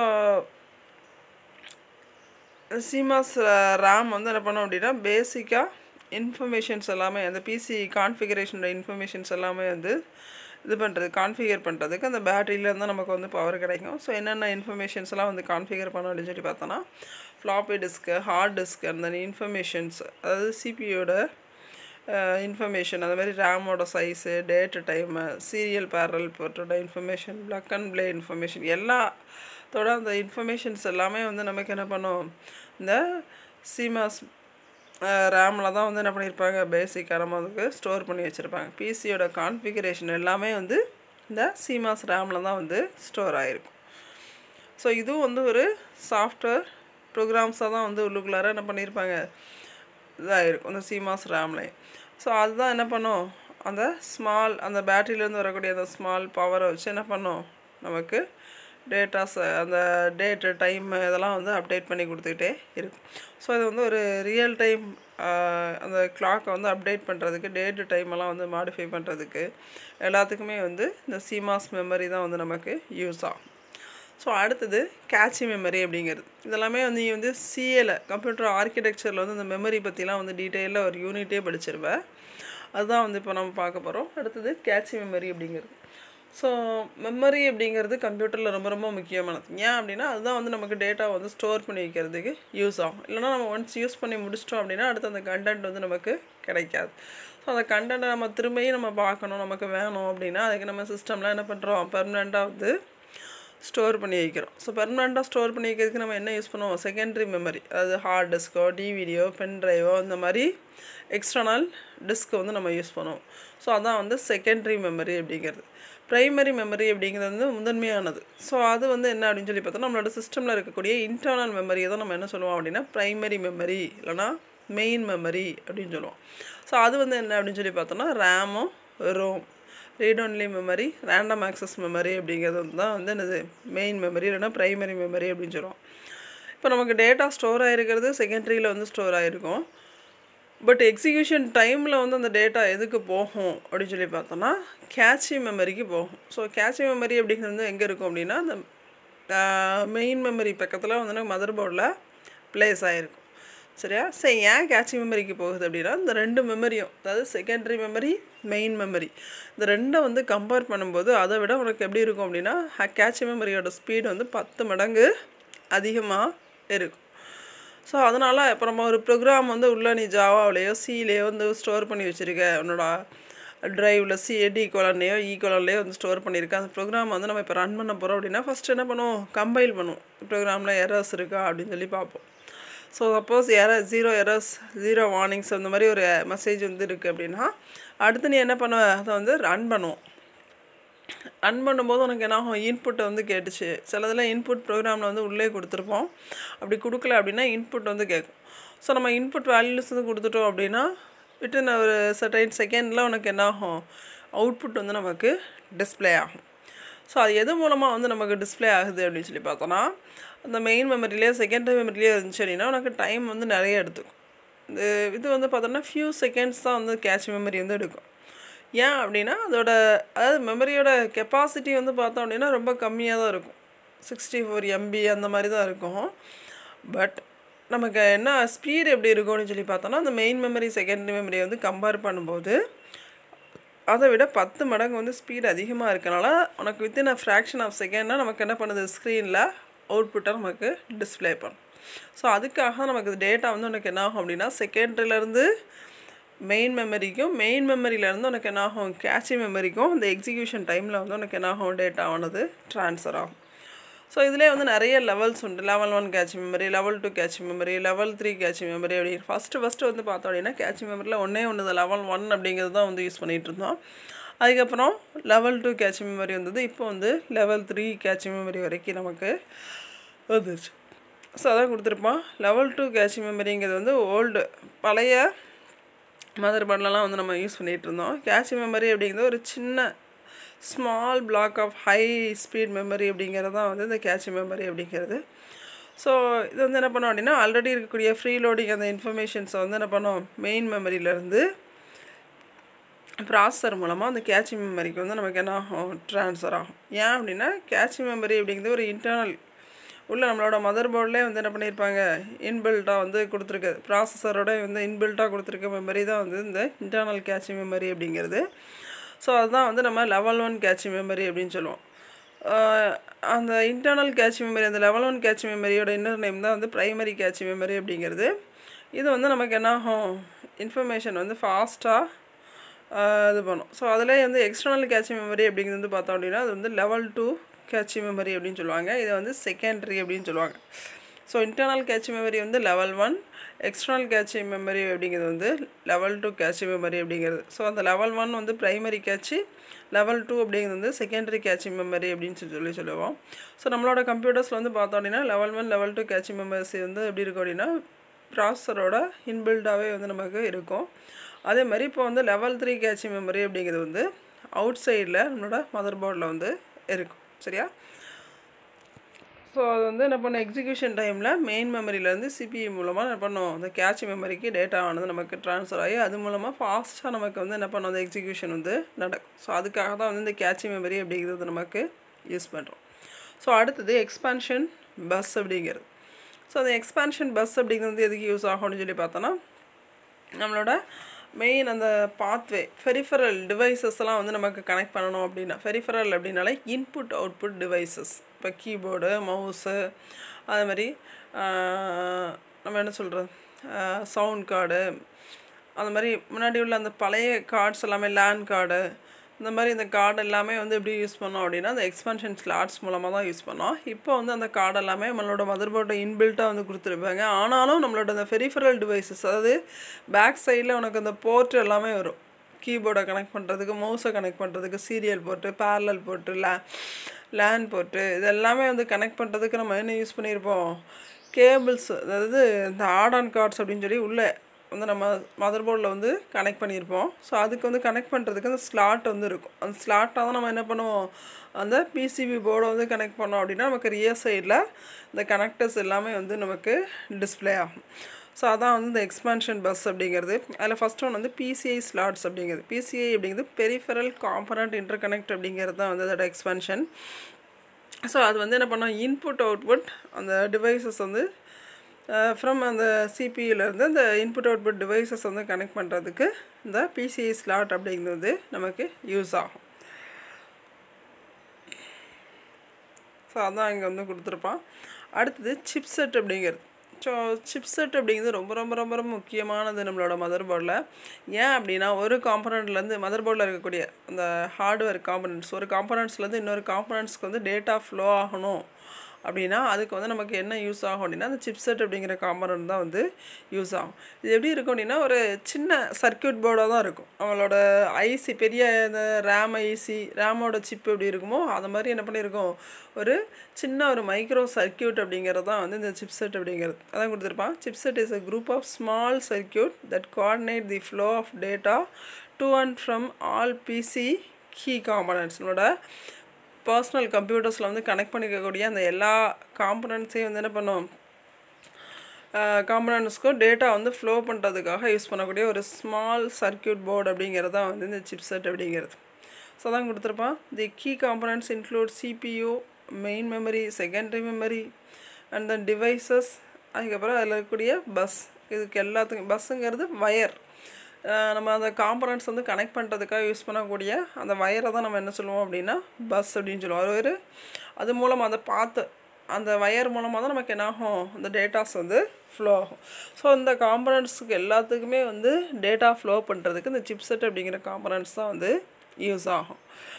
சிமாஸ் ரேம் வந்து என்ன பண்ணோம் அப்படின்னா பேசிக்காக இன்ஃபர்மேஷன்ஸ் எல்லாமே அந்த பிசி கான்ஃபிகரேஷனோட இன்ஃபர்மேஷன்ஸ் எல்லாமே வந்து இது பண்ணுறது கான்ஃபிகர் பண்ணுறதுக்கு அந்த பேட்டரியிலேருந்து நமக்கு வந்து பவர் கிடைக்கும் ஸோ என்னென்ன இன்ஃபர்மேஷன்ஸ் எல்லாம் வந்து கான்ஃபிகர் பண்ணோம் அப்படின்னு சொல்லி பார்த்தோன்னா ஃப்ளாப்பி டிஸ்க்கு ஹார்ட் டிஸ்க் அந்த இன்ஃபர்மேஷன்ஸ் அதாவது சிபியோட இன்ஃபர்மேஷன் அந்த மாதிரி ரேமோட size date time serial parallel போட்டோட information plug and play information எல்லாத்தோட அந்த இன்ஃபர்மேஷன்ஸ் எல்லாமே வந்து நமக்கு என்ன பண்ணும் இந்த சிமாஸ் ரேமில் தான் வந்து என்ன பண்ணியிருப்பாங்க பேசிக்காக நம்ம அதுக்கு ஸ்டோர் பண்ணி வச்சுருப்பாங்க பிசியோட கான்ஃபிகரேஷன் எல்லாமே வந்து இந்த சிமாஸ் ரேமில் தான் வந்து ஸ்டோர் ஆகிருக்கும் ஸோ இதுவும் வந்து ஒரு சாஃப்ட்வேர் ப்ரோக்ராம்ஸாக தான் வந்து உள்ளுக்குள்ளார என்ன பண்ணியிருப்பாங்க இதாகிருக்கும் இந்த சிமாஸ் ரேம்லேயும் ஸோ அதுதான் என்ன பண்ணும் அந்த ஸ்மால் அந்த பேட்டரியிலேருந்து வரக்கூடிய அந்த ஸ்மால் பவரை வச்சு என்ன பண்ணும் நமக்கு டேட்டாஸ் அந்த டேட்டு டைம் இதெல்லாம் வந்து அப்டேட் பண்ணி கொடுத்துக்கிட்டே இருக்கும் ஸோ இது வந்து ஒரு ரியல் டைம் அந்த கிளாக்கை வந்து அப்டேட் பண்ணுறதுக்கு டேட்டு டைம் எல்லாம் வந்து மாடிஃபை பண்ணுறதுக்கு எல்லாத்துக்குமே வந்து இந்த சிமாஸ் மெமரி தான் வந்து நமக்கு யூஸ் ஆகும் ஸோ அடுத்தது கேட்சி மெமரி அப்படிங்கிறது இதெல்லாமே வந்து நீ வந்து சிஏல கம்ப்யூட்டர் ஆர்கிடெக்சரில் வந்து இந்த மெமரி பற்றிலாம் வந்து டீட்டெயிலில் ஒரு யூனிட்டே படிச்சிருவேன் அதுதான் வந்து இப்போ நம்ம பார்க்க போகிறோம் அடுத்தது கேட்சி மெமரி அப்படிங்கிறது ஸோ மெமரி அப்படிங்கிறது கம்ப்யூட்டரில் ரொம்ப ரொம்ப முக்கியமானது ஏன் அப்படின்னா அதுதான் வந்து நமக்கு டேட்டா வந்து ஸ்டோர் பண்ணி வைக்கிறதுக்கு யூஸ் ஆகும் இல்லைனா நம்ம ஒன்ஸ் யூஸ் பண்ணி முடிச்சிட்டோம் அப்படின்னா அடுத்து அந்த கண்டென்ட் வந்து நமக்கு கிடைக்காது ஸோ அந்த கண்டென்ட்டை நம்ம திரும்பியும் நம்ம பார்க்கணும் நமக்கு வேணும் அப்படின்னா அதுக்கு நம்ம சிஸ்டமில் என்ன பண்ணுறோம் பெர்மனெண்ட்டாக வந்து ஸ்டோர் பண்ணி வைக்கிறோம் ஸோ பெர்மனெண்ட்டாக ஸ்டோர் பண்ணி வைக்கிறதுக்கு நம்ம என்ன யூஸ் பண்ணுவோம் செகண்டரி மெமரி அதாவது ஹார்ட் டிஸ்க்கோ டிவிடியோ பென் ட்ரைவோ இந்த மாதிரி எக்ஸ்டர்னல் டிஸ்க்கு வந்து நம்ம யூஸ் பண்ணுவோம் ஸோ அதான் வந்து செகண்டரி மெமரி அப்படிங்கிறது ப்ரைமரி மெமரி அப்படிங்கிறது வந்து முதன்மையானது ஸோ அது வந்து என்ன அப்படின்னு சொல்லி பார்த்தோம்னா நம்மளோட சிஸ்டமில் இருக்கக்கூடிய இன்டர்னல் மெமரியை தான் நம்ம என்ன சொல்லுவோம் அப்படின்னா ப்ரைமரி மெமரி இல்லைனா மெயின் மெமரி அப்படின்னு சொல்லுவோம் ஸோ அது வந்து என்ன அப்படின்னு சொல்லி பார்த்தோம்னா ரேமும் ROM read only memory random access memory அப்படிங்கிறது தான் வந்து என்னது மெயின் மெமரி இல்லைனா ப்ரைமரி மெமரி அப்படின்னு சொல்லுவோம் இப்போ நமக்கு டேட்டா ஸ்டோர் ஆகிருக்கிறது செகண்டரியில் வந்து ஸ்டோர் ஆகிருக்கும் பட் எக்ஸிக்யூஷன் டைமில் வந்து அந்த டேட்டா எதுக்கு போகும் அப்படின்னு சொல்லி பார்த்தோன்னா கேட்சி மெமரிக்கு போகும் ஸோ கேட்சி மெமரி அப்படிங்கிறது வந்து எங்கே இருக்கும் அப்படின்னா அந்த மெயின் மெமரி பக்கத்தில் வந்து மதர் போர்டில் ப்ளேஸ் ஆகிருக்கும் சரியா சரி ஏன் கேட்சி மெமரிக்கு போகுது அப்படின்னா இந்த ரெண்டு மெமரியும் அதாவது செகண்டரி மெமரி மெயின் மெமரி இந்த ரெண்டை வந்து கம்பேர் பண்ணும்போது அதை விட உனக்கு எப்படி இருக்கும் அப்படின்னா கேட்சி மெமரியோட ஸ்பீடு வந்து பத்து மடங்கு அதிகமாக இருக்கும் ஸோ அதனால் இப்போ நம்ம ஒரு ப்ரோக்ராம் வந்து உள்ளே நீ ஜாவாவிலேயோ சிலேயோ வந்து ஸ்டோர் பண்ணி வச்சுருக்க உன்னோட ட்ரைவில் சி டி கோலன்லேயோ இ கோலன்லேயோ வந்து ஸ்டோர் பண்ணியிருக்க அந்த ப்ரோக்ராம் வந்து நம்ம இப்போ ரன் பண்ண போகிறோம் அப்படின்னா ஃபஸ்ட்டு என்ன பண்ணுவோம் கம்பைல் பண்ணுவோம் ப்ரோக்ராமில் எரர்ஸ் இருக்கா அப்படின்னு சொல்லி பார்ப்போம் so suppose error zero errors zero warnings அந்த மாதிரி ஒரு மெசேஜ் வந்து இருக்குது அப்படின்னா அடுத்து நீ என்ன பண்ணுவ அதை வந்து ரன் பண்ணுவோம் ரன் பண்ணும்போது உனக்கு என்ன ஆகும் இன்புட்டை வந்து கேட்டுச்சு சிலதில் இன்புட் ப்ரோக்ராமில் வந்து உள்ளே கொடுத்துருப்போம் அப்படி கொடுக்கல அப்படின்னா இன்புட் வந்து கேட்கும் ஸோ நம்ம இன்புட் வேல்யூஸ் வந்து கொடுத்துட்டோம் அப்படின்னா விட்டின் ஒரு சர்டைன் செகண்டில் உனக்கு என்ன ஆகும் அவுட்புட் வந்து நமக்கு டிஸ்பிளே ஆகும் ஸோ அது எது மூலமாக வந்து நமக்கு டிஸ்பிளே ஆகுது அப்படின்னு சொல்லி பார்த்தோன்னா அந்த மெயின் மெமரிலேயே செகண்டரி மெமரிலேயே இருந்துச்சு அப்படின்னா உனக்கு டைம் வந்து நிறைய எடுத்துக்கும் இந்த இது வந்து பார்த்தோன்னா ஃபியூ செகண்ட்ஸ் தான் வந்து கேட்ச் மெமரி வந்து எடுக்கும் ஏன் அப்படின்னா அதோட அதாவது மெமரியோட கெப்பாசிட்டி வந்து பார்த்தோம் அப்படின்னா ரொம்ப கம்மியாக தான் இருக்கும் சிக்ஸ்டி ஃபோர் எம்பி அந்த மாதிரி தான் இருக்கும் பட் நமக்கு என்ன ஸ்பீடு எப்படி இருக்கும்னு சொல்லி பார்த்தோன்னா அந்த மெயின் மெமரி செகண்டரி மெமரியை வந்து கம்பேர் பண்ணும்போது அதை விட பத்து மடங்கு வந்து ஸ்பீடு அதிகமாக இருக்கனால உனக்கு வித்தின் அ ஃப்ராக்ஷன் ஆஃப் செகண்டாக நமக்கு என்ன பண்ணுது ஸ்க்ரீனில் அவுட்புட்டை நமக்கு டிஸ்பிளே பண்ணும் ஸோ அதுக்காக நமக்கு டேட்டா வந்து உனக்கு என்ன ஆகும் அப்படின்னா செகண்டரியிலேருந்து மெயின் மெமரிக்கும் மெயின் மெமரியிலேருந்து உனக்கு என்ன ஆகும் கேட்சி மெமரிக்கும் இந்த எக்ஸிக்யூஷன் டைமில் வந்து உனக்கு என்ன ஆகும் டேட்டா ஆனது ட்ரான்ஸ்ஃபர் ஆகும் ஸோ இதிலே வந்து நிறைய லெவல்ஸ் உண்டு level one cache memory level two cache memory level three cache memory அப்படி ஃபஸ்ட்டு ஃபஸ்ட்டு வந்து பார்த்தோம் அப்படின்னா கேட்ச் மெமரியில் ஒன்றே ஒன்று தான் லெவல் ஒன் அப்படிங்கிறது தான் வந்து யூஸ் பண்ணிகிட்டு இருந்தோம் அதுக்கப்புறம் லெவல் டூ கேட்ச் மெமரி வந்தது இப்போ வந்து லெவல் த்ரீ கேட்ச் மெமரி வரைக்கும் நமக்கு வந்துருச்சு ஸோ அதான் கொடுத்துருப்பான் லெவல் டூ கேட்ச் மெமரிங்கிறது வந்து ஓல்டு பழைய மதர் போர்ட்லலாம் வந்து நம்ம யூஸ் பண்ணிகிட்டு இருந்தோம் கேட்ச் மெமரி அப்படிங்கிறது ஒரு சின்ன small block of high speed memory அப்படிங்கிறது தான் வந்து இந்த கேட்ச் மெமரி அப்படிங்கிறது ஸோ இது வந்து என்ன பண்ணோம் அப்படின்னா ஆல்ரெடி இருக்கக்கூடிய ஃப்ரீ லோடிங் அந்த இன்ஃபர்மேஷன்ஸை வந்து என்ன பண்ணோம் மெயின் மெமரியிலேருந்து ப்ராசஸர் மூலமாக அந்த கேட்ச் மெமரிக்கு வந்து நமக்கு என்ன ஆகும் ட்ரான்ஸ்ஃபர் ஆகும் ஏன் அப்படின்னா கேட்ச் மெமரி அப்படிங்கிறது ஒரு இன்டர்னல் உள்ள நம்மளோட மதர் போர்ட்லேயே வந்து என்ன பண்ணியிருப்பாங்க இன்பில்ட்டாக வந்து கொடுத்துருக்கு ப்ராசஸரோட வந்து இன்பில்ட்டாக கொடுத்துருக்க மெமரி தான் வந்து இந்த இன்டர்னல் கேட்ச் மெமரி அப்படிங்கிறது ஸோ அதுதான் வந்து நம்ம லெவல் ஒன் கேட்ச் மெமரி அப்படின்னு சொல்லுவோம் அந்த இன்டர்னல் கேட்ச் மெமரி அந்த லெவல் ஒன் கேட்ச் மெமரியோட இன்னர் நேம் தான் வந்து ப்ரைமரி கேட்ச் மெமரி அப்படிங்கிறது இது வந்து நமக்கு என்ன ஆகும் இன்ஃபர்மேஷன் வந்து ஃபாஸ்ட்டாக இது பண்ணும் ஸோ அதிலே வந்து எக்ஸ்டர்னல் கேட்ச் மெமரி அப்படிங்கிறது வந்து பார்த்தோம் அப்படின்னா அது வந்து லெவல் டூ கேட்ச் மெமரி அப்படின்னு சொல்லுவாங்க இதை வந்து செகண்டரி அப்படின்னு சொல்லுவாங்க ஸோ இன்டர்னல் கேட்ச் மெமரி வந்து level one external cache memory அப்படிங்கிறது வந்து லெவல் டூ கேட்ச் மெமரி அப்படிங்கிறது ஸோ அந்த லெவல் ஒன் வந்து ப்ரைமரி கேட்ச்சு லெவல் டூ அப்படிங்கிறது வந்து செகண்டரி கேட்ச் மெமரி அப்படின்னு சொல்லி சொல்லுவோம் ஸோ நம்மளோட கம்ப்யூட்டர்ஸில் வந்து பார்த்தோம் அப்படின்னா level one level two cache memories வந்து எப்படி இருக்கும் அப்படின்னா ப்ராசஸரோட இன்பில்டாகவே வந்து நமக்கு இருக்கும் அதே மாதிரி இப்போ வந்து லெவல் த்ரீ கேட்ச் மெமரி அப்படிங்கிறது வந்து அவுட் சைடில் நம்மளோட மதர் போர்டில் வந்து இருக்கும் சரியா ஸோ அது வந்து என்ன பண்ண எக்ஸிக்யூஷன் டைமில் மெயின் மெமரியிலேருந்து சிபிஐ மூலமாக என்ன பண்ணோம் அந்த கேட்ச் மெமரிக்கு டேட்டா ஆனது நமக்கு ட்ரான்ஸ்ஃபர் ஆகி அது மூலமாக ஃபாஸ்ட்டாக நமக்கு வந்து என்ன பண்ணோம் அந்த எக்ஸிக்யூஷன் வந்து நடக்கும் ஸோ அதுக்காக தான் வந்து இந்த கேட்ச் மெமரி அப்படிங்கிறது நமக்கு யூஸ் பண்ணுறோம் ஸோ அடுத்தது எக்ஸ்பான்ஷன் பஸ் அப்படிங்கிறது ஸோ அந்த எக்ஸ்பான்ஷன் பஸ் அப்படிங்கிறது வந்து எதுக்கு யூஸ் ஆகும்னு சொல்லி பார்த்தோன்னா நம்மளோட மெயின் அந்த பாத்வே ஃபெரிஃபரல் டிவைசஸ்லாம் வந்து நமக்கு கனெக்ட் பண்ணணும் அப்படின்னா ஃபெரிஃபரல் அப்படின்னாலே இன்புட் அவுட்புட் டிவைசஸ் இப்போ கீபோர்டு மவுஸு அது மாதிரி நம்ம என்ன சொல்கிறது சவுண்ட் கார்டு அந்த மாதிரி முன்னாடி உள்ள அந்த பழைய கார்ட்ஸ் எல்லாமே லேண்ட் கார்டு இந்த மாதிரி இந்த கார்டு எல்லாமே வந்து எப்படி யூஸ் பண்ணோம் அப்படின்னா அந்த எக்ஸ்பென்ஷன் ஸ்லாட்ஸ் மூலமாக தான் யூஸ் பண்ணோம் இப்போ வந்து அந்த கார்டு எல்லாமே நம்மளோட மதர் போர்ட்டை இன்பில்ட்டாக வந்து கொடுத்துருப்பாங்க ஆனாலும் நம்மளோட அந்த ஃபெரிஃபரல் டிவைசஸ் அதாவது பேக் சைடில் உனக்கு அந்த போர்ட் எல்லாமே வரும் கீபோர்டை கனெக்ட் பண்ணுறதுக்கு மவுஸை கனெக்ட் பண்ணுறதுக்கு சீரியல் போட்டு பேரலல் போட்டு லே லேன் போட்டு இது எல்லாமே வந்து கனெக்ட் பண்ணுறதுக்கு நம்ம என்ன யூஸ் பண்ணியிருப்போம் கேபிள்ஸ் அதாவது இந்த ஆடான் கார்ட்ஸ் அப்படின்னு சொல்லி உள்ளே வந்து நம்ம மதர் போர்டில் வந்து கனெக்ட் பண்ணியிருப்போம் ஸோ அதுக்கு வந்து கனெக்ட் பண்ணுறதுக்கு அந்த ஸ்லாட் வந்து இருக்கும் அந்த ஸ்லாட்டாக தான் நம்ம என்ன பண்ணுவோம் அந்த பிசிபி போர்டை வந்து கனெக்ட் பண்ணோம் அப்படின்னா நமக்கு ரியர் சைடில் இந்த கனெக்டர்ஸ் எல்லாமே வந்து நமக்கு டிஸ்பிளே ஆகும் ஸோ அதான் வந்து இந்த எக்ஸ்பான்ஷன் பஸ் அப்படிங்கிறது அதில் ஃபஸ்ட் ஒன் வந்து பிசிஐ ஸ்லாட்ஸ் அப்படிங்கிறது பிசிஐ அப்படிங்கிறது பெரிஃபரல் காம்பனண்ட் இன்டர்கனெக்ட் அப்படிங்கிறது தான் வந்து அதோட எக்ஸ்பான்ஷன் ஸோ அது வந்து என்ன பண்ணோம் இன்புட் அவுட்புட் அந்த டிவைசஸ் வந்து ஃப்ரம் அந்த சிபியூலேருந்து அந்த இன்புட் அவுட்புட் டிவைசஸ் வந்து கனெக்ட் பண்ணுறதுக்கு இந்த பிசிஐ ஸ்லாட் அப்படிங்கிறது வந்து நமக்கு யூஸ் ஆகும் ஸோ அதான் இங்கே வந்து கொடுத்துருப்பான் அடுத்தது சிப்செட் அப்படிங்கிறது ஸோ சிப்செட் அப்படிங்கிறது ரொம்ப ரொம்ப ரொம்ப ரொம்ப முக்கியமானது நம்மளோட மதர் போர்டில் ஏன் அப்படின்னா ஒரு காம்பனண்ட்லேருந்து மதர் போர்டில் இருக்கக்கூடிய அந்த ஹார்ட்வேர் காம்பனண்ட்ஸ் ஒரு காம்பனண்ட்ஸ்லேருந்து இன்னொரு காம்பனண்ட்ஸ்க்கு வந்து டேட்டா ஃப்ளோ ஆகணும் அப்படின்னா அதுக்கு வந்து நமக்கு என்ன யூஸ் ஆகும் அப்படின்னா அந்த சிப்செட் அப்படிங்கிற காம்பனண்ட் தான் வந்து யூஸ் ஆகும் இது எப்படி இருக்கும் அப்படின்னா ஒரு சின்ன சர்க்கியூட் போர்டாக தான் இருக்கும் நம்மளோட ஐசி பெரிய இந்த ரேம் ஐசி ரேமோட சிப் எப்படி இருக்குமோ அது மாதிரி என்ன பண்ணியிருக்கோம் ஒரு சின்ன ஒரு மைக்ரோ சர்க்கியூட் அப்படிங்கிறது தான் வந்து இந்த சிப்செட் அப்படிங்கிறது அதான் கொடுத்துருப்பான் chipset is a group of small circuit that coordinate the flow of data to and from all PC key components நம்மளோட பர்சனல் கம்ப்யூட்டர்ஸில் வந்து கனெக்ட் பண்ணிக்கக்கூடிய அந்த எல்லா காம்பனண்ட்ஸையும் வந்து என்ன பண்ணும் காம்பனண்ட்ஸ்க்கும் டேட்டா வந்து ஃப்ளோ பண்ணுறதுக்காக யூஸ் பண்ணக்கூடிய ஒரு ஸ்மால் சர்க்கியூட் போர்டு அப்படிங்கிறது தான் வந்து இந்த சிப்செட் அப்படிங்கிறது ஸோ தான் கொடுத்துருப்பான் the key components include CPU main memory secondary memory and then devices அதுக்கப்புறம் அதில் இருக்கக்கூடிய பஸ் இதுக்கு எல்லாத்துக்கும் பஸ்ஸுங்கிறது வயர் நம்ம அந்த காம்பனண்ட்ஸ் வந்து கனெக்ட் பண்ணுறதுக்காக யூஸ் பண்ணக்கூடிய அந்த வயரை தான் நம்ம என்ன சொல்லுவோம் அப்படின்னா பஸ் அப்படின்னு சொல்லுவோம் அது ஒரு அது மூலமாக அந்த பார்த்து அந்த வயர் மூலமாக தான் நமக்கு என்ன ஆகும் அந்த டேட்டாஸ் வந்து ஃப்ளோ ஆகும் ஸோ இந்த காம்பனண்ட்ஸுக்கு எல்லாத்துக்குமே வந்து டேட்டா ஃப்ளோ பண்ணுறதுக்கு இந்த சிப்செட் அப்படிங்கிற காம்பனண்ட்ஸ் தான் வந்து யூஸ் ஆகும்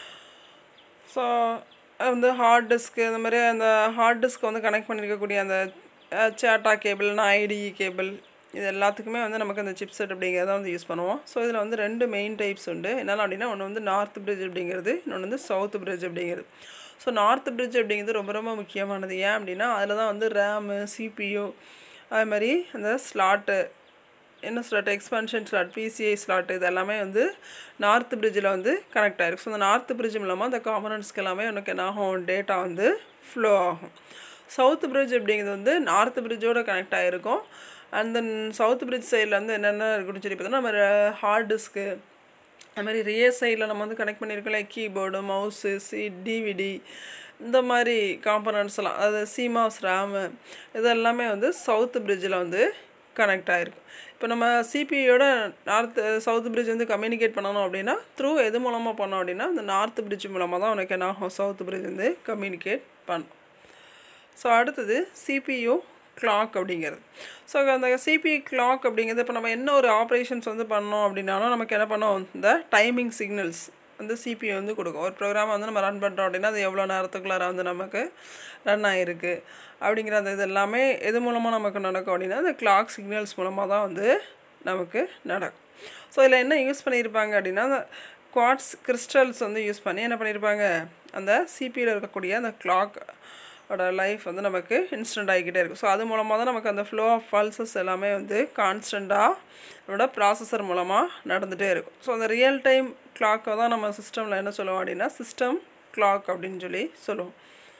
ஸோ வந்து ஹார்ட் டிஸ்க்கு இந்த மாதிரி அந்த ஹார்ட் டிஸ்க் வந்து கனெக்ட் பண்ணியிருக்கக்கூடிய அந்த சேட்டா கேபிள்னா ஐடிஇ கேபிள் இது எல்லாத்துக்குமே வந்து நமக்கு அந்த சிப்செட் அப்படிங்கிறத வந்து யூஸ் பண்ணுவோம் ஸோ இதில் வந்து ரெண்டு மெயின் டைப்ஸ் உண்டு என்னென்ன அப்படின்னா ஒன்று வந்து நார்த் பிரிட்ஜ் அப்படிங்கிறது இன்னொன்று வந்து சவுத் பிரிட்ஜ் அப்படிங்கிறது ஸோ நார்த் பிரிட்ஜ் அப்படிங்கிறது ரொம்ப ரொம்ப முக்கியமானது ஏன் அப்படின்னா அதில் தான் வந்து ரேமு சிபியூ அது மாதிரி அந்த ஸ்லாட்டு என்ன slot expansion slot PCI slot இது எல்லாமே வந்து நார்த் பிரிட்ஜில் வந்து கனெக்ட் ஆகிருக்கு ஸோ அந்த நார்த் பிரிட்ஜ் மூலமாக அந்த காம்பனண்ட்ஸ்க்கு எல்லாமே உனக்கு என்ன ஆகும் டேட்டா வந்து ஃப்ளோ ஆகும் சவுத் பிரிட்ஜ் அப்படிங்கிறது வந்து நார்த் பிரிட்ஜோட கனெக்ட் ஆகிருக்கும் அண்ட் தென் சவுத் பிரிட்ஜ் சைடில் வந்து என்னென்ன இருக்குன்னு சொல்லி பார்த்தோன்னா நம்ம ஹார்ட் டிஸ்க்கு அது மாதிரி ரியர் சைடில் நம்ம வந்து கனெக்ட் பண்ணியிருக்கோம்ல கீபோர்டு மவுஸு சி டிவிடி இந்த மாதிரி காம்பனண்ட்ஸ்லாம் அதாவது சிமாஸ் ரேமு இது எல்லாமே வந்து சவுத் பிரிட்ஜில் வந்து கனெக்ட் ஆகிருக்கும் இப்போ நம்ம சிபியோட நார்த் சவுத் பிரிட்ஜ் வந்து கம்யூனிகேட் பண்ணணும் அப்படின்னா த்ரூ எது மூலமாக பண்ணோம் அப்படின்னா இந்த நார்த் பிரிட்ஜ் மூலமாக தான் உனக்கு என்ன ஆகும் சவுத் பிரிட்ஜ் வந்து கம்யூனிகேட் பண்ணும் ஸோ அடுத்தது சிபியு கிளாக் அப்படிங்கிறது ஸோ அந்த சிபி கிளாக் அப்படிங்கிறது இப்போ நம்ம என்ன ஒரு ஆப்ரேஷன்ஸ் வந்து பண்ணோம் அப்படின்னாலும் நமக்கு என்ன பண்ணோம் இந்த டைமிங் சிக்னல்ஸ் வந்து சிபி வந்து கொடுக்கும் ஒரு ப்ரோக்ராம் வந்து நம்ம ரன் பண்ணுறோம் அப்படின்னா அது எவ்வளோ நேரத்துக்குள்ளார வந்து நமக்கு ரன் ஆகிருக்கு அப்படிங்கிற அந்த இது எல்லாமே எது மூலமாக நமக்கு நடக்கும் அப்படின்னா அந்த கிளாக் சிக்னல்ஸ் மூலமாக தான் வந்து நமக்கு நடக்கும் ஸோ இதில் என்ன யூஸ் பண்ணியிருப்பாங்க அப்படின்னா அந்த குவாட்ஸ் கிறிஸ்டல்ஸ் வந்து யூஸ் பண்ணி என்ன பண்ணியிருப்பாங்க அந்த சிபியில் இருக்கக்கூடிய அந்த கிளாக் ஓட லைஃப் வந்து நமக்கு இன்ஸ்டன்ட் ஆகிக்கிட்டே இருக்கும் ஸோ அது மூலமாக தான் நமக்கு அந்த ஃப்ளோ ஆஃப் பல்சஸ் எல்லாமே வந்து கான்ஸ்டண்ட்டாக நம்மளோட ப்ராசஸர் மூலமாக நடந்துகிட்டே இருக்கும் ஸோ அந்த ரியல் டைம் கிளாக்கை தான் நம்ம சிஸ்டமில் என்ன சொல்லுவோம் அப்படின்னா சிஸ்டம் கிளாக் அப்படின்னு சொல்லி சொல்லுவோம்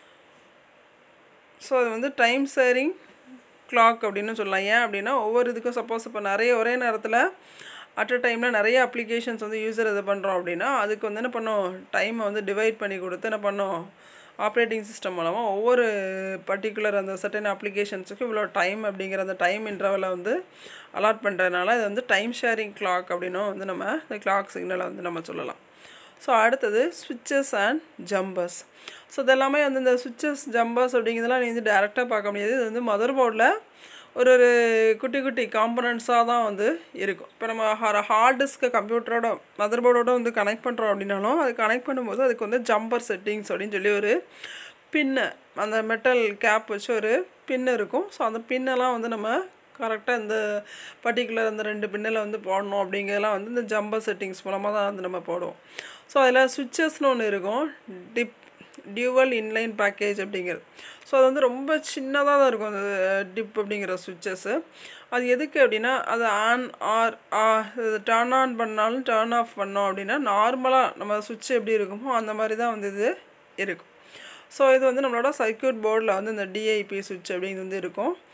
ஸோ அது வந்து டைம் ஷேரிங் கிளாக் அப்படின்னு சொல்லலாம் ஏன் அப்படின்னா ஒவ்வொரு இதுக்கும் சப்போஸ் இப்போ நிறைய ஒரே நேரத்தில் அட் அ டைமில் நிறைய அப்ளிகேஷன்ஸ் வந்து யூஸர் இது பண்ணுறோம் அப்படின்னா அதுக்கு வந்து என்ன பண்ணோம் டைமை வந்து டிவைட் பண்ணி கொடுத்து என்ன பண்ணோம் ஆப்ரேட்டிங் சிஸ்டம் மூலமாக ஒவ்வொரு பர்டிகுலர் அந்த சர்டன் அப்ளிகேஷன்ஸுக்கு இவ்வளோ டைம் அப்படிங்கிற அந்த டைம் இன்டர்வலை வந்து அலாட் பண்ணுறதுனால இது வந்து டைம் ஷேரிங் கிளாக் அப்படின்னும் வந்து நம்ம இந்த கிளாக் சிக்னலை வந்து நம்ம சொல்லலாம் ஸோ அடுத்தது ஸ்விட்சஸ் அண்ட் ஜம்பர்ஸ் ஸோ இதெல்லாமே வந்து இந்த ஸ்விட்சஸ் ஜம்பர்ஸ் அப்படிங்கிறதுலாம் நீ வந்து டேரெக்டாக பார்க்க முடியாது இது வந்து மதர் போர்டில் ஒரு ஒரு குட்டி குட்டி காம்பனண்ட்ஸாக தான் வந்து இருக்கும் இப்போ நம்ம ஹார்ட் டிஸ்க்கு கம்ப்யூட்டரோட மதர் போர்டோட வந்து கனெக்ட் பண்ணுறோம் அப்படின்னாலும் அது கனெக்ட் பண்ணும்போது அதுக்கு வந்து ஜம்பர் செட்டிங்ஸ் அப்படின்னு சொல்லி ஒரு பின்னு அந்த மெட்டல் கேப் வச்சு ஒரு பின்னு இருக்கும் ஸோ அந்த பின்னெல்லாம் வந்து நம்ம கரெக்டாக இந்த பர்டிகுலர் அந்த ரெண்டு பின்னில் வந்து போடணும் அப்படிங்கிறதெல்லாம் வந்து இந்த ஜம்பர் செட்டிங்ஸ் மூலமாக தான் வந்து நம்ம போடுவோம் ஸோ அதில் சுவிட்சஸ்னு ஒன்று இருக்கும் டிப் டியூவல் இன்லைன் பேக்கேஜ் அப்படிங்கிறது ஸோ அது வந்து ரொம்ப சின்னதாக தான் இருக்கும் அந்த டிப் அப்படிங்கிற சுவிட்சஸ்ஸு அது எதுக்கு அப்படின்னா அது ஆன் ஆர் டர்ன் ஆன் பண்ணாலும் டர்ன் ஆஃப் பண்ணோம் அப்படின்னா நார்மலாக நம்ம சுவிட்ச் எப்படி இருக்குமோ அந்த மாதிரி தான் வந்து இது இருக்கும் ஸோ இது வந்து நம்மளோட சர்க்கியூட் போர்டில் வந்து இந்த டிஐபி சுவிட்ச் அப்படிங்கிறது வந்து இருக்கும்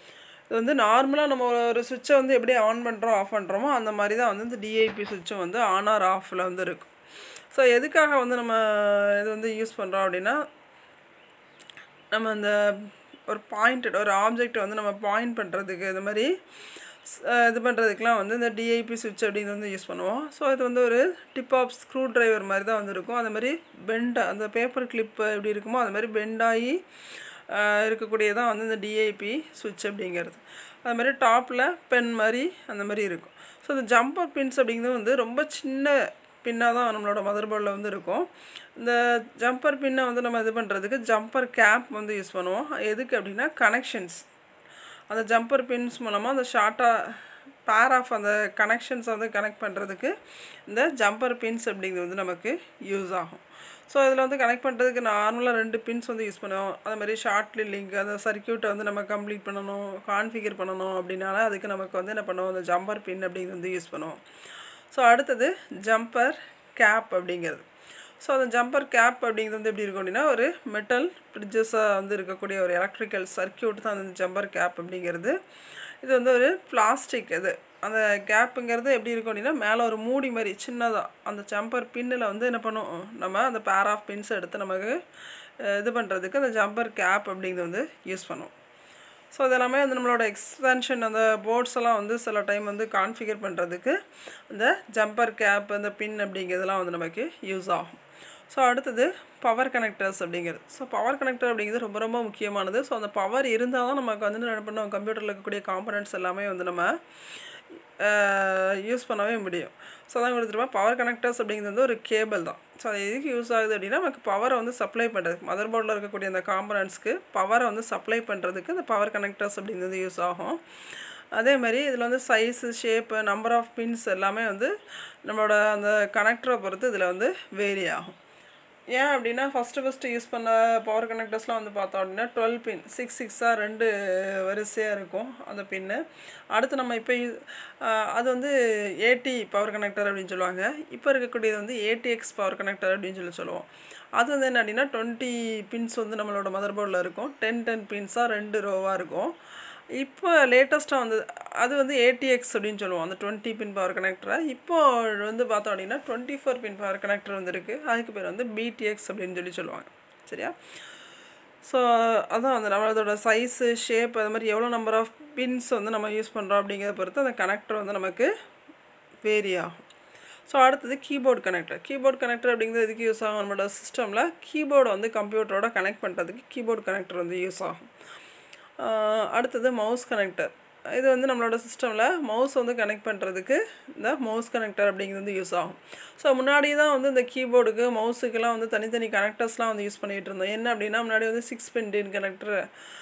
இது வந்து நார்மலாக நம்ம ஒரு சுவிட்சை வந்து எப்படி ஆன் பண்ணுறோம் ஆஃப் பண்ணுறோமோ அந்த மாதிரி தான் வந்து இந்த டிஐபி சுவிட்சும் வந்து ஆன் ஆர் ஆஃபில் வந்து இருக்கும் ஸோ எதுக்காக வந்து நம்ம இது வந்து யூஸ் பண்ணுறோம் அப்படின்னா நம்ம அந்த ஒரு பாயிண்ட் ஒரு ஆப்ஜெக்ட் வந்து நம்ம பாயிண்ட் பண்ணுறதுக்கு இந்த மாதிரி ஸ்- அஹ் இது பண்ணுறதுக்குலாம் வந்து இந்த டிஐபி சுவிட்ச் அப்படின்னு வந்து யூஸ் பண்ணுவோம் ஸோ இது வந்து ஒரு டிப் ஆஃப் ஸ்க்ரூ டிரைவர் மாதிரி தான் வந்து இருக்கும் அந்த மாதிரி பெண்ட் அந்த பேப்பர் கிளிப்பு எப்படி இருக்குமோ அது மாதிரி பெண்ட் ஆகி அஹ் இருக்கக்கூடியதான் வந்து இந்த டிஐபி சுவிட்ச் அப்படிங்கிறது அது மாதிரி டாப்பில் பென் மாதிரி அந்த மாதிரி இருக்கும் ஸோ இந்த ஜம்பர் பின்ஸ் அப்படிங்கிறது வந்து ரொம்ப சின்ன பின்னாக தான் நம்மளோட மதர் போர்டில் வந்து இருக்கும் இந்த ஜம்பர் பின்னை வந்து நம்ம இது பண்ணுறதுக்கு ஜம்பர் கேப் வந்து யூஸ் பண்ணுவோம் எதுக்கு அப்படின்னா கனெக்ஷன்ஸ் அந்த ஜம்பர் பின்ஸ் மூலமாக அந்த ஷார்ட்டாக பேர் ஆஃப் அந்த கனெக்ஷன்ஸை வந்து கனெக்ட் பண்ணுறதுக்கு இந்த ஜம்பர் பின்ஸ் அப்படிங்கிறது வந்து நமக்கு யூஸ் ஆகும் ஸோ இதில் வந்து கனெக்ட் பண்ணுறதுக்கு நார்மலாக ரெண்டு பின்ஸ் வந்து யூஸ் பண்ணுவோம் அது மாதிரி ஷார்ட்லி லிங்க் அந்த சர்க்கியூட்டை வந்து நம்ம கம்ப்ளீட் பண்ணணும் கான்ஃபிகர் பண்ணணும் அப்படின்னால அதுக்கு நமக்கு வந்து என்ன பண்ணுவோம் அந்த ஜம்பர் பின் அப்படிங்கிறது வந்து யூஸ் பண்ணுவோம் ஸோ அடுத்தது ஜம்பர் கேப் அப்படிங்கிறது ஸோ அந்த ஜம்பர் கேப் அப்படிங்கிறது வந்து எப்படி இருக்கும் அப்படின்னா ஒரு மெட்டல் பிரிட்ஜஸாக வந்து இருக்கக்கூடிய ஒரு எலக்ட்ரிக்கல் சர்க்கியூட் தான் அந்த ஜம்பர் கேப் அப்படிங்கிறது இது வந்து ஒரு பிளாஸ்டிக் இது அந்த கேப்புங்கிறது எப்படி இருக்கும் அப்படின்னா மேலே ஒரு மூடி மாதிரி சின்னதாக அந்த ஜம்பர் பின்னில் வந்து என்ன பண்ணுவோம் நம்ம அந்த பேர் ஆஃப் பின்ஸ் எடுத்து நமக்கு அஹ், இது பண்ணுறதுக்கு அந்த ஜம்பர் கேப் அப்படிங்கிறது வந்து யூஸ் பண்ணுவோம் ஸோ இதெல்லாமே வந்து நம்மளோட எக்ஸ்பென்ஷன் அந்த போர்ட்ஸ் எல்லாம் வந்து சில டைம் வந்து கான்ஃபிகர் பண்ணுறதுக்கு இந்த ஜம்பர் கேப் அந்த பின் அப்படிங்கிறதெல்லாம் வந்து நமக்கு யூஸ் ஆகும் ஸோ அடுத்தது பவர் கனெக்டர்ஸ் அப்படிங்கிறது ஸோ பவர் கனெக்டர் அப்படிங்கிறது ரொம்ப ரொம்ப முக்கியமானது ஸோ அந்த பவர் இருந்தால் தான் நமக்கு வந்து என்ன பண்ணுவோம் கம்ப்யூட்டரில் இருக்கக்கூடிய காம்பனன்ட்ஸ் எல்லாமே வந்து நம்ம யூஸ் பண்ணவே முடியும் ஸோ அதான் கொடுத்துருப்பா பவர் கனெக்டர்ஸ் அப்படிங்கிறது வந்து ஒரு கேபிள் தான் ஸோ அது எதுக்கு யூஸ் ஆகுது அப்படின்னா நமக்கு பவரை வந்து சப்ளை பண்ணுறதுக்கு மதர் போர்டில் இருக்கக்கூடிய அந்த காம்பனன்ட்ஸ்க்கு பவரை வந்து சப்ளை பண்ணுறதுக்கு இந்த பவர் கனெக்டர்ஸ் அப்படிங்கிறது யூஸ் ஆகும் அதே மாதிரி இதில் வந்து size shape number of pins எல்லாமே வந்து நம்மளோட அந்த கனெக்டரை பொறுத்து இதில் வந்து வேரி ஆகும் ஏன் அப்படின்னா ஃபஸ்ட்டு ஃபஸ்ட்டு யூஸ் பண்ண பவர் கனெக்டர்ஸ்லாம் வந்து பார்த்தோம் அப்படின்னா டுவெல் பின் சிக்ஸ் சிக்ஸாக ரெண்டு வரிசையாக இருக்கும் அந்த பின்னு அடுத்து நம்ம இப்போ யூ- ஆஹ் அது வந்து ஏடி பவர் கனெக்டர் அப்படின்னு சொல்லுவாங்க இப்போ இருக்கக்கூடியது வந்து ஏடிஎக்ஸ் பவர் கனெக்டர் அப்படின்னு சொல்லி சொல்லுவோம் அது வந்து என்ன அப்படின்னா டுவெண்ட்டி பின்ஸ் வந்து நம்மளோட மதர் போர்டில் இருக்கும் டென் டென் பின்ஸாக ரெண்டு ரோவாக இருக்கும் இப்போ லேட்டஸ்ட்டாக வந்து அது வந்து ஏடிஎக்ஸ் அப்படின்னு சொல்லுவோம் அந்த டுவெண்ட்டி பின் பவர் கனெக்டரை இப்போ வந்து பார்த்தோம் அப்படின்னா twenty four pin power connector வந்துருக்கு அதுக்கு பேர் வந்து பிடிஎக்ஸ் அப்படின்னு சொல்லி சொல்லுவாங்க சரியா ஸோ அதான் வந்து நம்மளோட சைஸு ஷேப் அது மாதிரி எவ்வளோ நம்பர் ஆஃப் பின்ஸ் வந்து நம்ம யூஸ் பண்ணுறோம் அப்படிங்கிறத பொறுத்து அந்த கனெக்டர் வந்து நமக்கு வேரி ஆகும் ஸோ அடுத்தது கீபோர்டு கனெக்டர் கீபோர்டு கனெக்டர் அப்படிங்கிறது எதுக்கு யூஸ் ஆகும் நம்மளோட சிஸ்டமில் கீபோர்டை வந்து கம்ப்யூட்டரோட கனெக்ட் பண்ணுறதுக்கு கீபோர்டு கனெக்டர் வந்து யூஸ் ஆகும் ஆஹ் அடுத்தது மவுஸ் கனெக்டர் இது வந்து நம்மளோட சிஸ்டமில் மவுஸ் வந்து கனெக்ட் பண்ணுறதுக்கு இந்த மவுஸ் கனெக்டர் அப்படிங்கிறது வந்து யூஸ் ஆகும் ஸோ முன்னாடி தான் வந்து இந்த கீபோர்டுக்கு மவுஸுக்கெல்லாம் வந்து தனித்தனி கனெக்டர்ஸ்லாம் வந்து யூஸ் பண்ணிகிட்டு இருந்தோம் என்ன அப்படின்னா முன்னாடி வந்து six pin din connector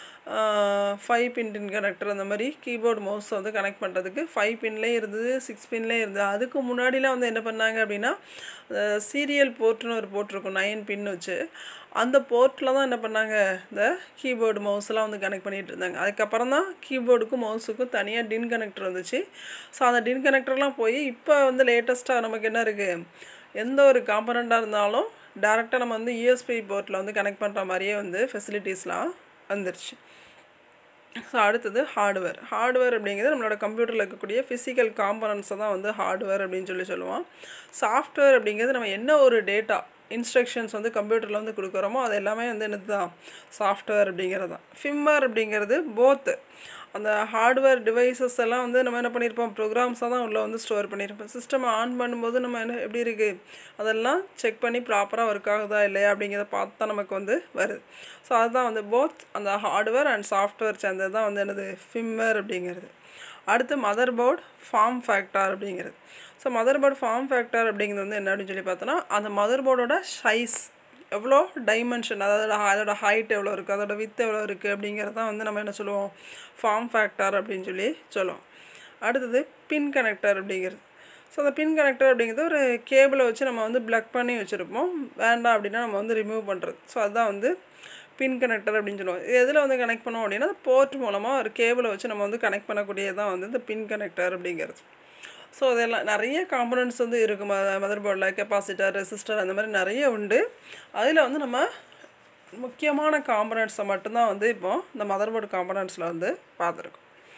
five pin din connector அந்த மாதிரி கீபோர்டு மவுஸ் வந்து கனெக்ட் பண்ணுறதுக்கு ஃபைவ் பின்லேயும் இருந்தது சிக்ஸ் பின்லேயும் இருந்தது அதுக்கு முன்னாடிலாம் வந்து என்ன பண்ணாங்க அப்படின்னா சீரியல் போர்ட்னு ஒரு போர்ட் இருக்கும் நைன் பின் வச்சு அந்த போர்ட்டில் தான் என்ன பண்ணாங்க இந்த கீபோர்டு மவுஸ்லாம் வந்து கனெக்ட் பண்ணிகிட்டு இருந்தாங்க அதுக்கப்புறம் தான் கீபோர்டுக்கும் மவுஸுக்கும் தனியாக டின் கனெக்டர் வந்துச்சு ஸோ அந்த டின் கனெக்டர்லாம் போய் இப்போ வந்து லேட்டஸ்ட்டாக நமக்கு என்ன இருக்குது எந்த ஒரு காம்பனண்ட்டாக இருந்தாலும் டேரெக்டாக நம்ம வந்து யூஎஸ்பி போர்ட்டில் வந்து கனெக்ட் பண்ணுற மாதிரியே வந்து ஃபெசிலிட்டிஸ்லாம் வந்துருச்சு ஸோ அடுத்தது ஹார்ட்வேர் ஹார்ட்வேர் அப்படிங்கிறது நம்மளோட கம்ப்யூட்டரில் இருக்கக்கூடிய ஃபிசிக்கல் காம்பனன்ட்ஸை தான் வந்து ஹார்ட்வேர் அப்படின்னு சொல்லி சொல்லுவோம் சாஃப்ட்வேர் அப்படிங்கிறது நம்ம என்ன ஒரு டேட்டா இன்ஸ்ட்ரக்ஷன்ஸ் வந்து கம்ப்யூட்டரில் வந்து கொடுக்குறோமோ அது எல்லாமே வந்து என்னது தான் சாஃப்ட்வேர் அப்படிங்கிறது தான் ஃபிம்மர் அப்படிங்கிறது போத்து அந்த ஹார்ட்வேர் டிவைசஸ் எல்லாம் வந்து நம்ம என்ன பண்ணியிருப்போம் ப்ரோக்ராம்ஸாக தான் உள்ளே வந்து ஸ்டோர் பண்ணியிருப்போம் சிஸ்டம் ஆன் பண்ணும்போது நம்ம என்ன எப்படி இருக்குது அதெல்லாம் செக் பண்ணி ப்ராப்பராக ஒர்க் ஆகுதா இல்லையா அப்படிங்கிறத பார்த்து தான் நமக்கு வந்து வருது ஸோ அதுதான் வந்து போத் அந்த ஹார்ட்வேர் அண்ட் சாஃப்ட்வேர் சேர்ந்தது தான் வந்து என்னது ஃபிம்மர் அப்படிங்கிறது அடுத்து மதர் போர்டு ஃபார்ம் ஃபேக்டர் அப்படிங்கிறது so mother board form factor அப்படிங்கிறது வந்து என்ன அப்படின்னு சொல்லி பார்த்தோன்னா அந்த மதர் போர்டோட சைஸ் எவ்வளோ டைமென்ஷன் அதாவது அதோட ஹைட் எவ்வளோ இருக்குது அதோட வித் எவ்வளோ இருக்குது அப்படிங்கிறது தான் வந்து நம்ம என்ன சொல்லுவோம் ஃபார்ம் ஃபேக்டர் அப்படின்னு சொல்லி சொல்லுவோம் அடுத்தது பின் கனெக்டர் அப்படிங்கிறது ஸோ அந்த பின் கனெக்டர் அப்படிங்கிறது ஒரு கேபிளை வச்சு நம்ம வந்து ப்ளக் பண்ணி வச்சுருப்போம் வேண்டாம் அப்படின்னா நம்ம வந்து ரிமூவ் பண்ணுறது ஸோ அதுதான் வந்து பின் கனெக்டர் அப்படின்னு சொல்லுவோம் இது எதில் வந்து கனெக்ட் பண்ணுவோம் அப்படின்னா போர்ட் மூலமாக ஒரு கேபிளை வச்சு நம்ம வந்து கனெக்ட் பண்ணக்கூடியதான் வந்து இந்த பின் கனெக்டர் அப்படிங்கிறது ஸோ அதெல்லாம் நிறைய காம்பனன்ட்ஸ் வந்து இருக்குது ம மதர் போர்டில் கெப்பாசிட்டர் ரெசிஸ்டர் அந்த மாதிரி நிறைய உண்டு அதில் வந்து நம்ம முக்கியமான காம்பனன்ட்ஸை மட்டும்தான் வந்து இப்போ இந்த மதர் போர்டு காம்பனன்ட்ஸில் வந்து பார்த்துருக்கோம்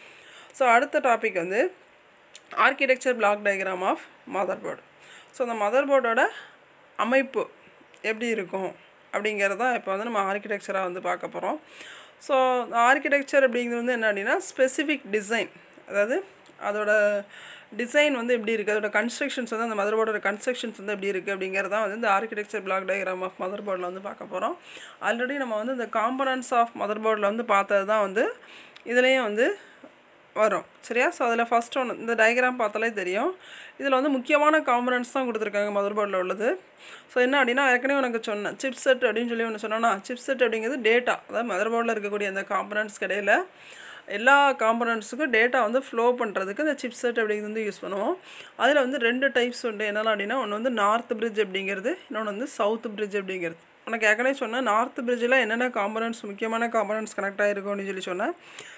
ஸோ அடுத்த டாபிக் வந்து architecture block diagram of mother board so அந்த மதர் போர்டோட அமைப்பு எப்படி இருக்கும் அப்படிங்கிறது தான் இப்போ வந்து நம்ம ஆர்கிடெக்சராக வந்து பார்க்க போகிறோம் ஸோ ஆர்கிடெக்சர் அப்படிங்கிறது வந்து என்ன அப்படின்னா ஸ்பெசிஃபிக் டிசைன் அதாவது அதோட டிசைன் வந்து எப்படி இருக்குது அதோட கன்ஸ்ட்ரக்ஷன்ஸ் வந்து அந்த மதர் போர்டோட கன்ஸ்ட்ரக்ஷன்ஸ் வந்து எப்படி இருக்குது அப்படிங்கிறது தான் வந்து இந்த architecture block diagram of mother போர்டில் வந்து பார்க்க போகிறோம் ஆல்ரெடி நம்ம வந்து இந்த காம்பனன்ட்ஸ் ஆஃப் மதர் போர்டில் வந்து பார்த்தது தான் வந்து இதுலேயும் வந்து வரும் சரியா ஸோ அதில் ஃபஸ்ட் ஒன்று இந்த டயக்ராம் பார்த்தாலே தெரியும் இதில் வந்து முக்கியமான காம்பனன்ட்ஸ் தான் கொடுத்துருக்காங்க மதர் போர்டில் உள்ளது ஸோ என்ன அப்படின்னா ஏற்கனவே உனக்கு சொன்னேன் சிப் செட் அப்படின்னு சொல்லி ஒன்று சொன்னோன்னா சிப் செட் அப்படிங்கிறது டேட்டா அதாவது மதர் போர்டில் இருக்கக்கூடிய அந்த காம்பனன்ட்ஸ் இடையில எல்லா காம்பனண்ட்ஸுக்கும் டேட்டா வந்து ஃப்ளோ பண்ணுறதுக்கு இந்த சிப் செட் அப்படிங்கிறது வந்து யூஸ் பண்ணுவோம் அதில் வந்து ரெண்டு டைப்ஸ் உண்டு என்னெல்லாம் அப்படின்னா ஒன்று வந்து நார்த் பிரிட்ஜ் அப்படிங்கிறது இன்னொன்று வந்து சவுத் பிரிட்ஜ் அப்படிங்கிறது உனக்கு ஏற்கனவே சொன்னேன் நார்த் பிரிட்ஜில் என்னென்ன காம்பனண்ட்ஸ் முக்கியமான காம்பனண்ட்ஸ் கனெக்ட் ஆகிருக்கும் அப்படின்னு சொல்லி சொன்னேன்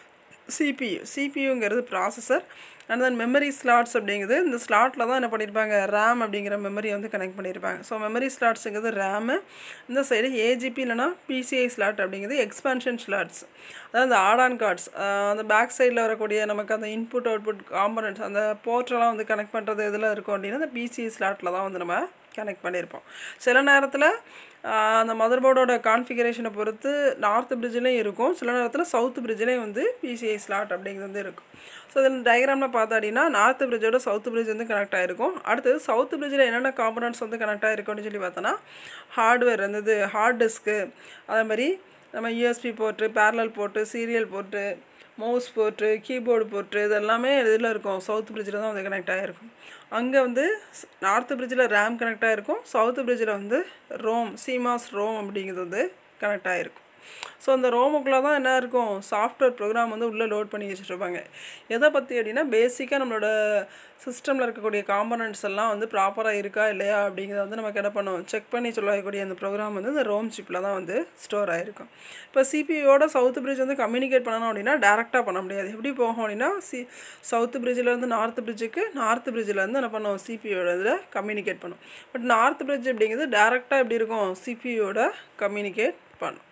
சிபியு சிபியுங்கிறது processor and then memory slots அப்படிங்கிறது இந்த ஸ்லாட்டில் தான் என்ன பண்ணியிருப்பாங்க ரேம் அப்படிங்கிற மெமரியை வந்து கனெக்ட் பண்ணியிருப்பாங்க ஸோ மெமரி ஸ்லாட்ஸுங்கிறது ரேமு இந்த சைடு ஏஜிபி இல்லைனா பிசிஐ ஸ்லாட் அப்படிங்கிறது எக்ஸ்பான்ஷன் ஸ்லாட்ஸ் அதாவது அந்த ஆடான் கார்ட்ஸ் அந்த பேக் சைடில் வரக்கூடிய நமக்கு அந்த இன்புட் அவுட்புட் காம்பனன்ட்ஸ் அந்த போர்ட்டெல்லாம் வந்து கனெக்ட் பண்ணுறது இதில் இருக்கும் அப்படின்னா அந்த பிசிஐ ஸ்லாட்டில் தான் வந்து நம்ம கனெக்ட் பண்ணியிருப்போம் சில நேரத்தில் அந்த மதர் போர்டோட கான்ஃபிகரேஷனை பொறுத்து நார்த் பிரிட்ஜ்லேயும் இருக்கும் சில நேரத்தில் சவுத் பிரிட்ஜ்லேயும் வந்து பிசிஐ ஸ்லாட் அப்படிங்கிறது வந்து இருக்கும் ஸோ இதில் டயக்ராமில் பார்த்தா அப்படின்னா நார்த் பிரிட்ஜோட சவுத் பிரிட்ஜ் வந்து கனெக்ட் ஆகிருக்கும் அடுத்தது சவுத் பிரிட்ஜில் என்னென்ன காம்பனன்ட்ஸ் வந்து கனெக்ட் ஆகிருக்கும்னு சொல்லி பார்த்தோன்னா ஹார்ட்வேர் இருந்தது ஹார்ட் டிஸ்க்கு அதே மாதிரி நம்ம USB port parallel port serial port mouse port keyboard port இது எல்லாமே இதில் இருக்கும் சவுத் பிரிட்ஜில் தான் வந்து கனெக்ட் ஆகிருக்கும் அங்கே வந்து நார்த் பிரிட்ஜில் ரேம் கனெக்ட் ஆகிருக்கும் சவுத் பிரிட்ஜில் வந்து ரோம் சீமாஸ் ரோம் அப்படிங்கிறது வந்து கனெக்ட் ஆகிருக்கும் ஸோ அந்த ரோமுக்குள்ளே தான் என்ன இருக்கும் சாஃப்ட்வேர் ப்ரோக்ராம் வந்து உள்ளே லோட் பண்ணி வச்சுருப்பாங்க எதை பற்றி அப்படின்னா பேசிக்காக நம்மளோட சிஸ்டமில் இருக்கக்கூடிய காம்பனண்ட்ஸ் எல்லாம் வந்து ப்ராப்பராக இருக்கா இல்லையா அப்படிங்கிறத வந்து நமக்கு என்ன பண்ணுவோம் செக் பண்ணி சொல்லக்கூடிய அந்த ப்ரோக்ராம் வந்து இந்த ரோம் சிப்பில் தான் வந்து ஸ்டோர் ஆகிருக்கும் இப்போ சிபியோட சவுத் பிரிட்ஜ் வந்து கம்யூனிகேட் பண்ணணும் அப்படின்னா டேரெக்டாக பண்ண முடியாது எப்படி போகும் அப்படின்னா சி சவுத் பிரிட்ஜிலேருந்து நார்த் பிரிட்ஜுக்கு நார்த் பிரிட்ஜிலேருந்து என்ன பண்ணுவோம் சிபியோட இதில் கம்யூனிகேட் பண்ணும் பட் நார்த் பிரிட்ஜ் அப்படிங்கிறது டேரெக்டாக எப்படி இருக்கும் சிபியோட கம்யூனிகேட் பண்ணும்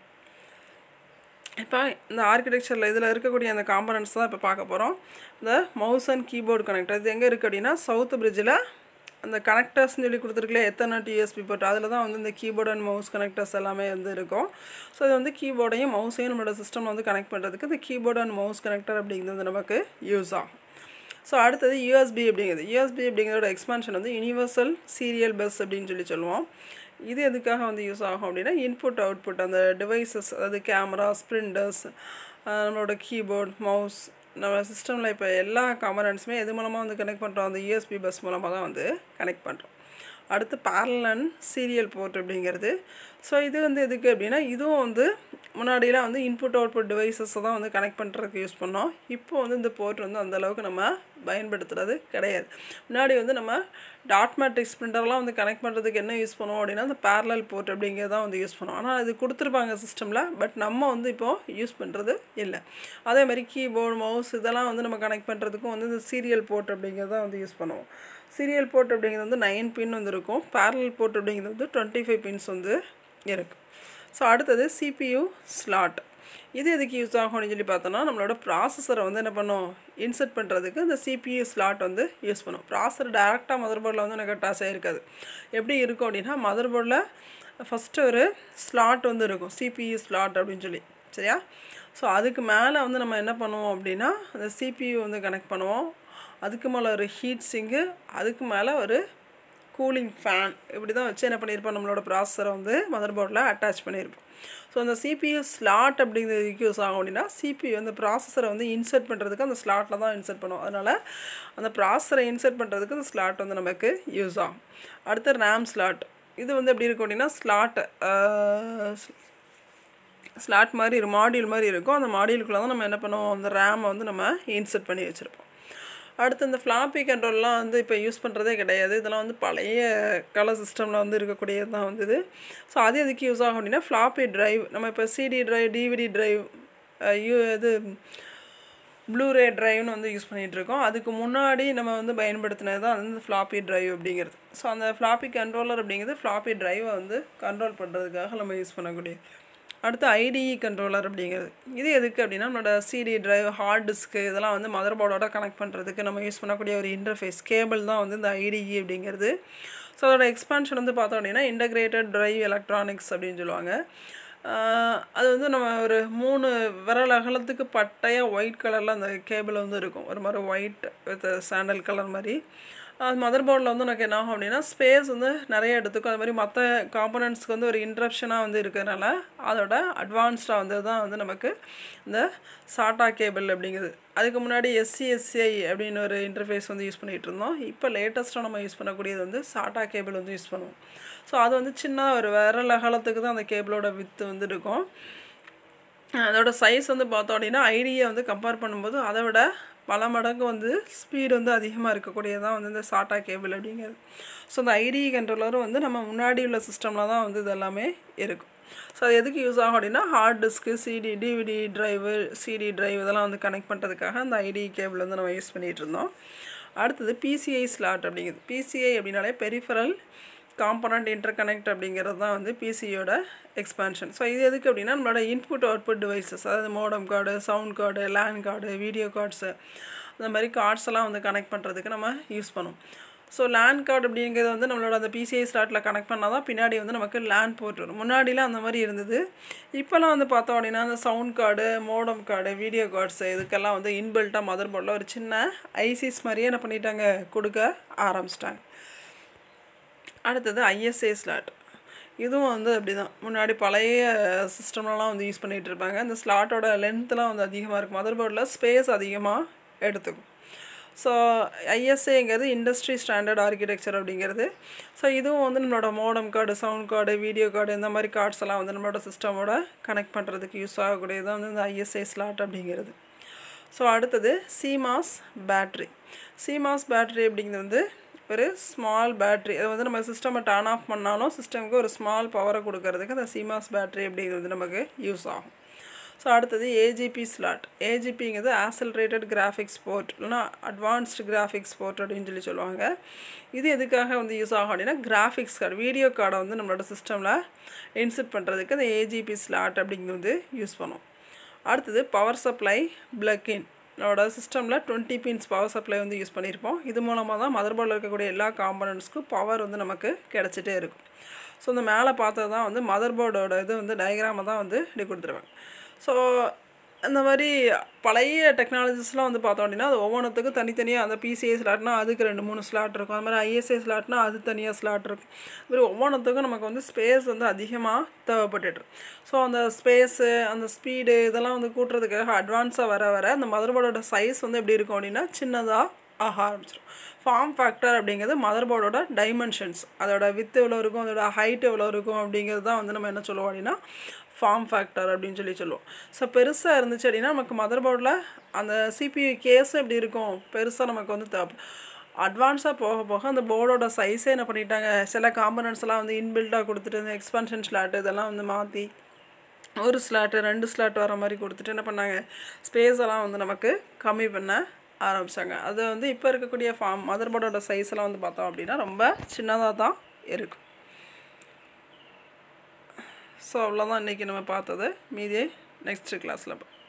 இப்போ இந்த ஆர்கிடெக்சரில் இதில் இருக்கக்கூடிய அந்த காம்பனன்ட்ஸ் தான் இப்போ பார்க்க போகிறோம் இந்த மவுஸ் அண்ட் கீபோர்டு கனெக்டர் இது எங்கே இருக்குது அப்படின்னா சவுத் பிரிட்ஜில் அந்த கனெக்டர்ஸ்னு சொல்லி கொடுத்துருக்கல எத்தனை டிஎஸ்பி போட்டு அதில் தான் வந்து இந்த கீபோர்டு அண்ட் மவுஸ் கனெக்டர்ஸ் எல்லாமே வந்து இருக்கும் ஸோ இது வந்து கீபோர்டையும் மவுஸையும் நம்மளோட சிஸ்டமில் வந்து கனெக்ட் பண்ணுறதுக்கு இந்த கீபோர்டு அண்ட் மவுஸ் கனெக்டர் அப்படிங்கிறது நமக்கு யூஸ் ஆகும் ஸோ அடுத்தது யூஎஸ்பி அப்படிங்கிறது யூஎஸ்பி அப்படிங்கிறதோட எக்ஸ்பான்ஷன் வந்து யூனிவர்சல் சீரியல் பஸ் அப்படின்னு சொல்லி சொல்லுவோம் இது எதுக்காக வந்து யூஸ் ஆகும் அப்படின்னா இன்புட் அவுட்புட் அந்த டிவைசஸ் அதாவது கேமரா ஸ்ப்ரிண்டர்ஸ் நம்மளோட கீபோர்ட் மவுஸ் நம்ம சிஸ்டமில் இப்போ எல்லா காம்பனண்ட்ஸுமே எது மூலமாக வந்து கனெக்ட் பண்ணுறோம் அந்த யூஎஸ்பி பஸ் மூலமாக தான் வந்து கனெக்ட் பண்ணுறோம் அடுத்து பேரல் அண்ட் சீரியல் போர்ட் அப்படிங்கிறது ஸோ இது வந்து எதுக்கு அப்படின்னா இதுவும் வந்து முன்னாடியெலாம் வந்து இன்புட் அவுட்புட் டிவைசஸை தான் வந்து கனெக்ட் பண்ணுறதுக்கு யூஸ் பண்ணோம் இப்போ வந்து இந்த போர்ட் வந்து அந்தளவுக்கு நம்ம பயன்படுத்துகிறது கிடையாது முன்னாடி வந்து நம்ம டாட் மேட்ரிக்ஸ் பிரிண்டர்லாம் வந்து கனெக்ட் பண்ணுறதுக்கு என்ன யூஸ் பண்ணுவோம் அப்படின்னா அந்த பேரலல் போர்ட் அப்படிங்கிறது தான் வந்து யூஸ் பண்ணுவோம் ஆனால் அது கொடுத்துருப்பாங்க சிஸ்டமில் பட் நம்ம வந்து இப்போது யூஸ் பண்ணுறது இல்லை அதே மாதிரி கீபோர்டு மவுஸ் இதெல்லாம் வந்து நம்ம கனெக்ட் பண்ணுறதுக்கும் வந்து இந்த சீரியல் போர்ட் அப்படிங்கிறது தான் வந்து யூஸ் பண்ணுவோம் சீரியல் போர்ட் அப்படிங்கிறது வந்து நைன் பின் வந்து இருக்கும் பேரலல் போர்ட் அப்படிங்கிறது வந்து டுவெண்ட்டி ஃபைவ் பின்ஸ் வந்து இருக்குது ஸோ அடுத்தது சிபியு ஸ்லாட் இது எதுக்கு யூஸ் ஆகும் அப்படின்னு சொல்லி பார்த்தோன்னா நம்மளோட ப்ராசஸரை வந்து என்ன பண்ணும் இன்சர்ட் பண்ணுறதுக்கு இந்த சிபியு ஸ்லாட் வந்து யூஸ் பண்ணும் ப்ராசஸர் டேரெக்டாக மதர் போர்டில் வந்து எனக்கு அட்டாச் ஆகிருக்காது எப்படி இருக்கும் அப்படின்னா மதர் போர்டில் ஃபஸ்ட்டு ஒரு ஸ்லாட் வந்து இருக்கும் சிபியு ஸ்லாட் அப்படின்னு சொல்லி சரியா ஸோ அதுக்கு மேலே வந்து நம்ம என்ன பண்ணுவோம் அப்படின்னா அந்த சிபியு வந்து கனெக்ட் பண்ணுவோம் அதுக்கு மேலே ஒரு ஹீட் சிங்கு அதுக்கு மேலே ஒரு கூலிங் ஃபேன் இப்படி தான் வச்சு என்ன பண்ணியிருப்போம் நம்மளோட ப்ராசஸரை வந்து மதர் போர்டில் அட்டாச் பண்ணியிருப்போம் ஸோ அந்த சிபியு ஸ்லாட் அப்படிங்கிறதுக்கு யூஸ் ஆகும் அப்படின்னா சிபியு அந்த ப்ராசஸரை வந்து இன்சர்ட் பண்ணுறதுக்கு அந்த ஸ்லாட்டில் தான் இன்சர்ட் பண்ணுவோம் அதனால் அந்த ப்ராசஸரை இன்சர்ட் பண்ணுறதுக்கு அந்த ஸ்லாட் வந்து நமக்கு யூஸ் ஆகும் அடுத்து ரேம் ஸ்லாட் இது வந்து எப்படி இருக்கும் அப்படின்னா ஸ்லாட்டு ஸ்லாட் மாதிரி ஒரு மாடியூல் மாதிரி இருக்கும் அந்த மாடியூலுக்குள்ளே தான் நம்ம என்ன பண்ணுவோம் அந்த ரேமை வந்து நம்ம இன்சர்ட் பண்ணி வச்சுருப்போம் அடுத்து இந்த ஃப்ளாப்பி கண்ட்ரோல்லாம் வந்து இப்போ யூஸ் பண்ணுறதே கிடையாது இதெல்லாம் வந்து பழைய கலர் சிஸ்டமில் வந்து இருக்கக்கூடியது தான் வந்து இது ஸோ அது எதுக்கு யூஸ் ஆகும் அப்படின்னா ஃப்ளாப்பி ட்ரைவ் நம்ம இப்போ சிடி ட்ரைவ் டிவிடி ட்ரைவ் யூ இது ப்ளூரே ட்ரைவ்னு வந்து யூஸ் பண்ணிகிட்ருக்கோம் அதுக்கு முன்னாடி நம்ம வந்து பயன்படுத்தினது தான் வந்து ஃப்ளாப்பி ட்ரைவ் அப்படிங்கிறது ஸோ அந்த ஃப்ளாப்பி கண்ட்ரோலர் அப்படிங்கிறது ஃப்ளாப்பி ட்ரைவை வந்து கண்ட்ரோல் பண்ணுறதுக்காக நம்ம யூஸ் பண்ணக்கூடியது அடுத்து ஐடிஇ கண்ட்ரோலர் அப்படிங்கிறது இது எதுக்கு அப்படின்னா நம்மளோட சிடி டிரைவ் ஹார்ட் டிஸ்க்கு இதெல்லாம் வந்து மதர் போர்டோட கனெக்ட் பண்ணுறதுக்கு நம்ம யூஸ் பண்ணக்கூடிய ஒரு இன்டர்ஃபேஸ் கேபிள் தான் வந்து இந்த ஐடிஇ அப்படிங்கிறது ஸோ அதோட எக்ஸ்பான்ஷன் வந்து பார்த்தோம் அப்படின்னா இன்டகிரேட்டட் டிரைவ் எலக்ட்ரானிக்ஸ் அப்படின்னு சொல்லுவாங்க ஆஹ் அது வந்து நம்ம ஒரு மூணு விரல் அகலத்துக்கு பட்டையாக ஒயிட் கலரில் அந்த கேபிள் வந்து இருக்கும் ஒரு மாதிரி ஒயிட் வித் சாண்டல் கலர் மாதிரி அது மதர் போர்டில் வந்து எனக்கு என்ன ஆகும் அப்படின்னா ஸ்பேஸ் வந்து நிறைய எடுத்துக்கும் அது மாதிரி மற்ற காம்பனண்ட்ஸ்க்கு வந்து ஒரு இன்ட்ரப்ஷனாக வந்து இருக்கிறனால அதோட அட்வான்ஸ்டாக வந்து தான் வந்து நமக்கு இந்த சாட்டா கேபிள் அப்படிங்கிறது அதுக்கு முன்னாடி எஸ்சிஎஸ்சிஐ அப்படின்னு ஒரு இன்டர்ஃபேஸ் வந்து யூஸ் பண்ணிகிட்டு இருந்தோம் இப்போ லேட்டஸ்ட்டாக நம்ம யூஸ் பண்ணக்கூடியது வந்து சாட்டா கேபிள் வந்து யூஸ் பண்ணுவோம் ஸோ அது வந்து சின்ன ஒரு விரல் அகலத்துக்கு தான் அந்த கேபிளோட வித்து வந்து இருக்கும் அதோட சைஸ் வந்து பார்த்தோம் அப்படின்னா ஐடியை வந்து கம்பேர் பண்ணும்போது அதை விட பல மடங்கு வந்து ஸ்பீடு வந்து அதிகமாக இருக்கக்கூடியதான் வந்து இந்த சாட்டா கேபிள் அப்படிங்கிறது ஸோ இந்த ஐடி கண்ட்ரோலரும் வந்து நம்ம முன்னாடி உள்ள சிஸ்டமில் தான் வந்து இது எல்லாமே இருக்கும் ஸோ அது எதுக்கு யூஸ் ஆகும் அப்படின்னா hard disk CD DVD drive CD drive இதெல்லாம் வந்து கனெக்ட் பண்ணுறதுக்காக அந்த ஐடி கேபிள் வந்து நம்ம யூஸ் பண்ணிகிட்டு இருந்தோம் அடுத்தது பிசிஐ ஸ்லாட் அப்படிங்கிறது பிசிஐ அப்படின்னாலே பெரிஃபரல் காம்பனண்ட் இன்டர்கனெக்ட் அப்படிங்கிறது தான் வந்து பிசியோட எக்ஸ்பான்ஷன் ஸோ இது எதுக்கு அப்படின்னா நம்மளோட இன்புட் அவுட்புட் டிவைசஸ் அதாவது modem card sound card LAN card video cards அந்த மாதிரி கார்ட்ஸ் எல்லாம் வந்து கனெக்ட் பண்ணுறதுக்கு நம்ம யூஸ் பண்ணுவோம் ஸோ லேன் கார்டு அப்படிங்கிறது வந்து நம்மளோட அந்த பிசிஐ ஸ்லாட்டில் கனெக்ட் பண்ணால் தான் பின்னாடி வந்து நமக்கு லேன் போட்டு வரும் முன்னாடிலாம் அந்த மாதிரி இருந்தது இப்போல்லாம் வந்து பார்த்தோம் அப்படின்னா அந்த sound card modem card video cards இதுக்கெல்லாம் வந்து இன்பில்ட்டாக மதர் போர்டில் ஒரு சின்ன ஐசிஸ் மாதிரியே என்ன பண்ணிட்டாங்க கொடுக்க ஆரம்பிச்சிட்டாங்க அடுத்தது ஐஎஸ்ஏ ஸ்லாட் இதுவும் வந்து அப்படி தான் முன்னாடி பழைய சிஸ்டம்லலாம் வந்து யூஸ் பண்ணிகிட்டு இருப்பாங்க இந்த ஸ்லாட்டோட லென்த்லாம் வந்து அதிகமாக இருக்கும் மதர் போர்டில் ஸ்பேஸ் அதிகமாக எடுத்துக்கும் ஸோ ஐஎஸ்ஏங்கிறது இண்டஸ்ட்ரி ஸ்டாண்டர்ட் ஆர்கிடெக்சர் அப்படிங்கிறது ஸோ இதுவும் வந்து நம்மளோட modem card sound card video card இந்த மாதிரி கார்ட்ஸ் எல்லாம் வந்து நம்மளோட சிஸ்டமோட கனெக்ட் பண்ணுறதுக்கு யூஸ் ஆகக்கூடியது தான் வந்து இந்த ஐஎஸ்ஏ ஸ்லாட் அப்படிங்கிறது ஸோ அடுத்தது சிமாஸ் பேட்ரி சிமாஸ் பேட்ரி அப்படிங்கிறது வந்து ஒரு ஸ்மால் பேட்ரி அது வந்து நம்ம சிஸ்டமை டர்ன் ஆஃப் பண்ணாலும் சிஸ்டமுக்கு ஒரு ஸ்மால் பவரை கொடுக்கறதுக்கு அந்த சிமாஸ் பேட்ரி அப்படிங்கிறது நமக்கு யூஸ் ஆகும் ஸோ அடுத்தது ஏஜிபி ஸ்லாட் ஏஜிபிங்கிறது ஆசல்ரேட்டட் கிராஃபிக்ஸ் போர்ட் இல்லைனா அட்வான்ஸ்டு கிராஃபிக்ஸ் போர்ட் அப்படின்னு சொல்லி சொல்லுவாங்க இது எதுக்காக வந்து யூஸ் ஆகும் அப்படின்னா கிராஃபிக்ஸ் கார்டு வீடியோ கார்டை வந்து நம்மளோட சிஸ்டமில் இன்செர்ட் பண்ணுறதுக்கு அந்த ஏஜிபி ஸ்லாட் அப்படிங்கிறது வந்து யூஸ் பண்ணும் அடுத்தது பவர் சப்ளை பிளக்இன் நம்மளோட சிஸ்டமில் டுவெண்ட்டி பின்ஸ் பவர் சப்ளை வந்து யூஸ் பண்ணியிருப்போம் இது மூலமாக தான் மதர் போர்டில் இருக்கக்கூடிய எல்லா காம்பனண்ட்ஸ்க்கும் பவர் வந்து நமக்கு கிடச்சிட்டே இருக்கும் ஸோ இந்த மேலே பார்த்தது தான் வந்து மதர் போர்டோட இது வந்து டயக்ராமை தான் வந்து இப்படி கொடுத்துருவாங்க ஸோ அந்த மாதிரி பழைய டெக்னாலஜிஸ்லாம் வந்து பார்த்தோம் அப்படின்னா அது ஒவ்வொன்றுத்துக்கும் தனித்தனியாக அந்த பிசிஏ ஸ்லாட்னா அதுக்கு ரெண்டு மூணு ஸ்லாட் இருக்கும் அது மாதிரி ஐஎஸ்ஏ ஸ்லாட்னா அது தனியாக ஸ்லாட் இருக்கும் இது மாதிரி ஒவ்வொன்றுத்துக்கும் நமக்கு வந்து ஸ்பேஸ் வந்து அதிகமாக தேவைப்பட்டுட்டு ஸோ அந்த ஸ்பேஸு அந்த ஸ்பீடு இதெல்லாம் வந்து கூட்டுறதுக்காக அட்வான்ஸாக வர வர அந்த மதர் போர்டோட சைஸ் வந்து எப்படி இருக்கும் அப்படின்னா சின்னதாக ஆக ஆரம்பிச்சிடும் ஃபார்ம் ஃபேக்டர் அப்படிங்கிறது மதர் போர்டோட டைமென்ஷன்ஸ் அதோட வித் எவ்வளோ இருக்கும் அதோட ஹைட் எவ்வளோ இருக்கும் அப்படிங்கிறது தான் வந்து நம்ம என்ன சொல்லுவோம் அப்படின்னா ஃபார்ம் ஃபேக்டர் அப்படின்னு சொல்லி சொல்லுவோம் ஸோ பெருசாக இருந்துச்சு அப்படின்னா நமக்கு மதர் போர்டில் அந்த சிபியு கேஸ் எப்படி இருக்கும் பெருசாக நமக்கு வந்து தேவை அட்வான்ஸாக போக போக அந்த போர்டோட சைஸே என்ன பண்ணிட்டாங்க சில காம்பனன்ட்ஸ் எல்லாம் வந்து இன்பில்ட்டாக கொடுத்துட்டு இந்த எக்ஸ்பென்ஷன் ஸ்லாட் இதெல்லாம் வந்து மாற்றி ஒரு ஸ்லாட்டு ரெண்டு ஸ்லாட் வர மாதிரி கொடுத்துட்டு என்ன பண்ணாங்க ஸ்பேஸ் எல்லாம் வந்து நமக்கு கம்மி பண்ண ஆரம்பித்தாங்க அது வந்து இப்போ இருக்கக்கூடிய ஃபார்ம் மதர் போர்டோட சைஸ் எல்லாம் வந்து பார்த்தோம் அப்படின்னா ரொம்ப சின்னதாக தான் இருக்கும் ஸோ அவ்வளோதான் இன்றைக்கி நம்ம பார்த்தது மீதி நெக்ஸ்ட் கிளாஸில்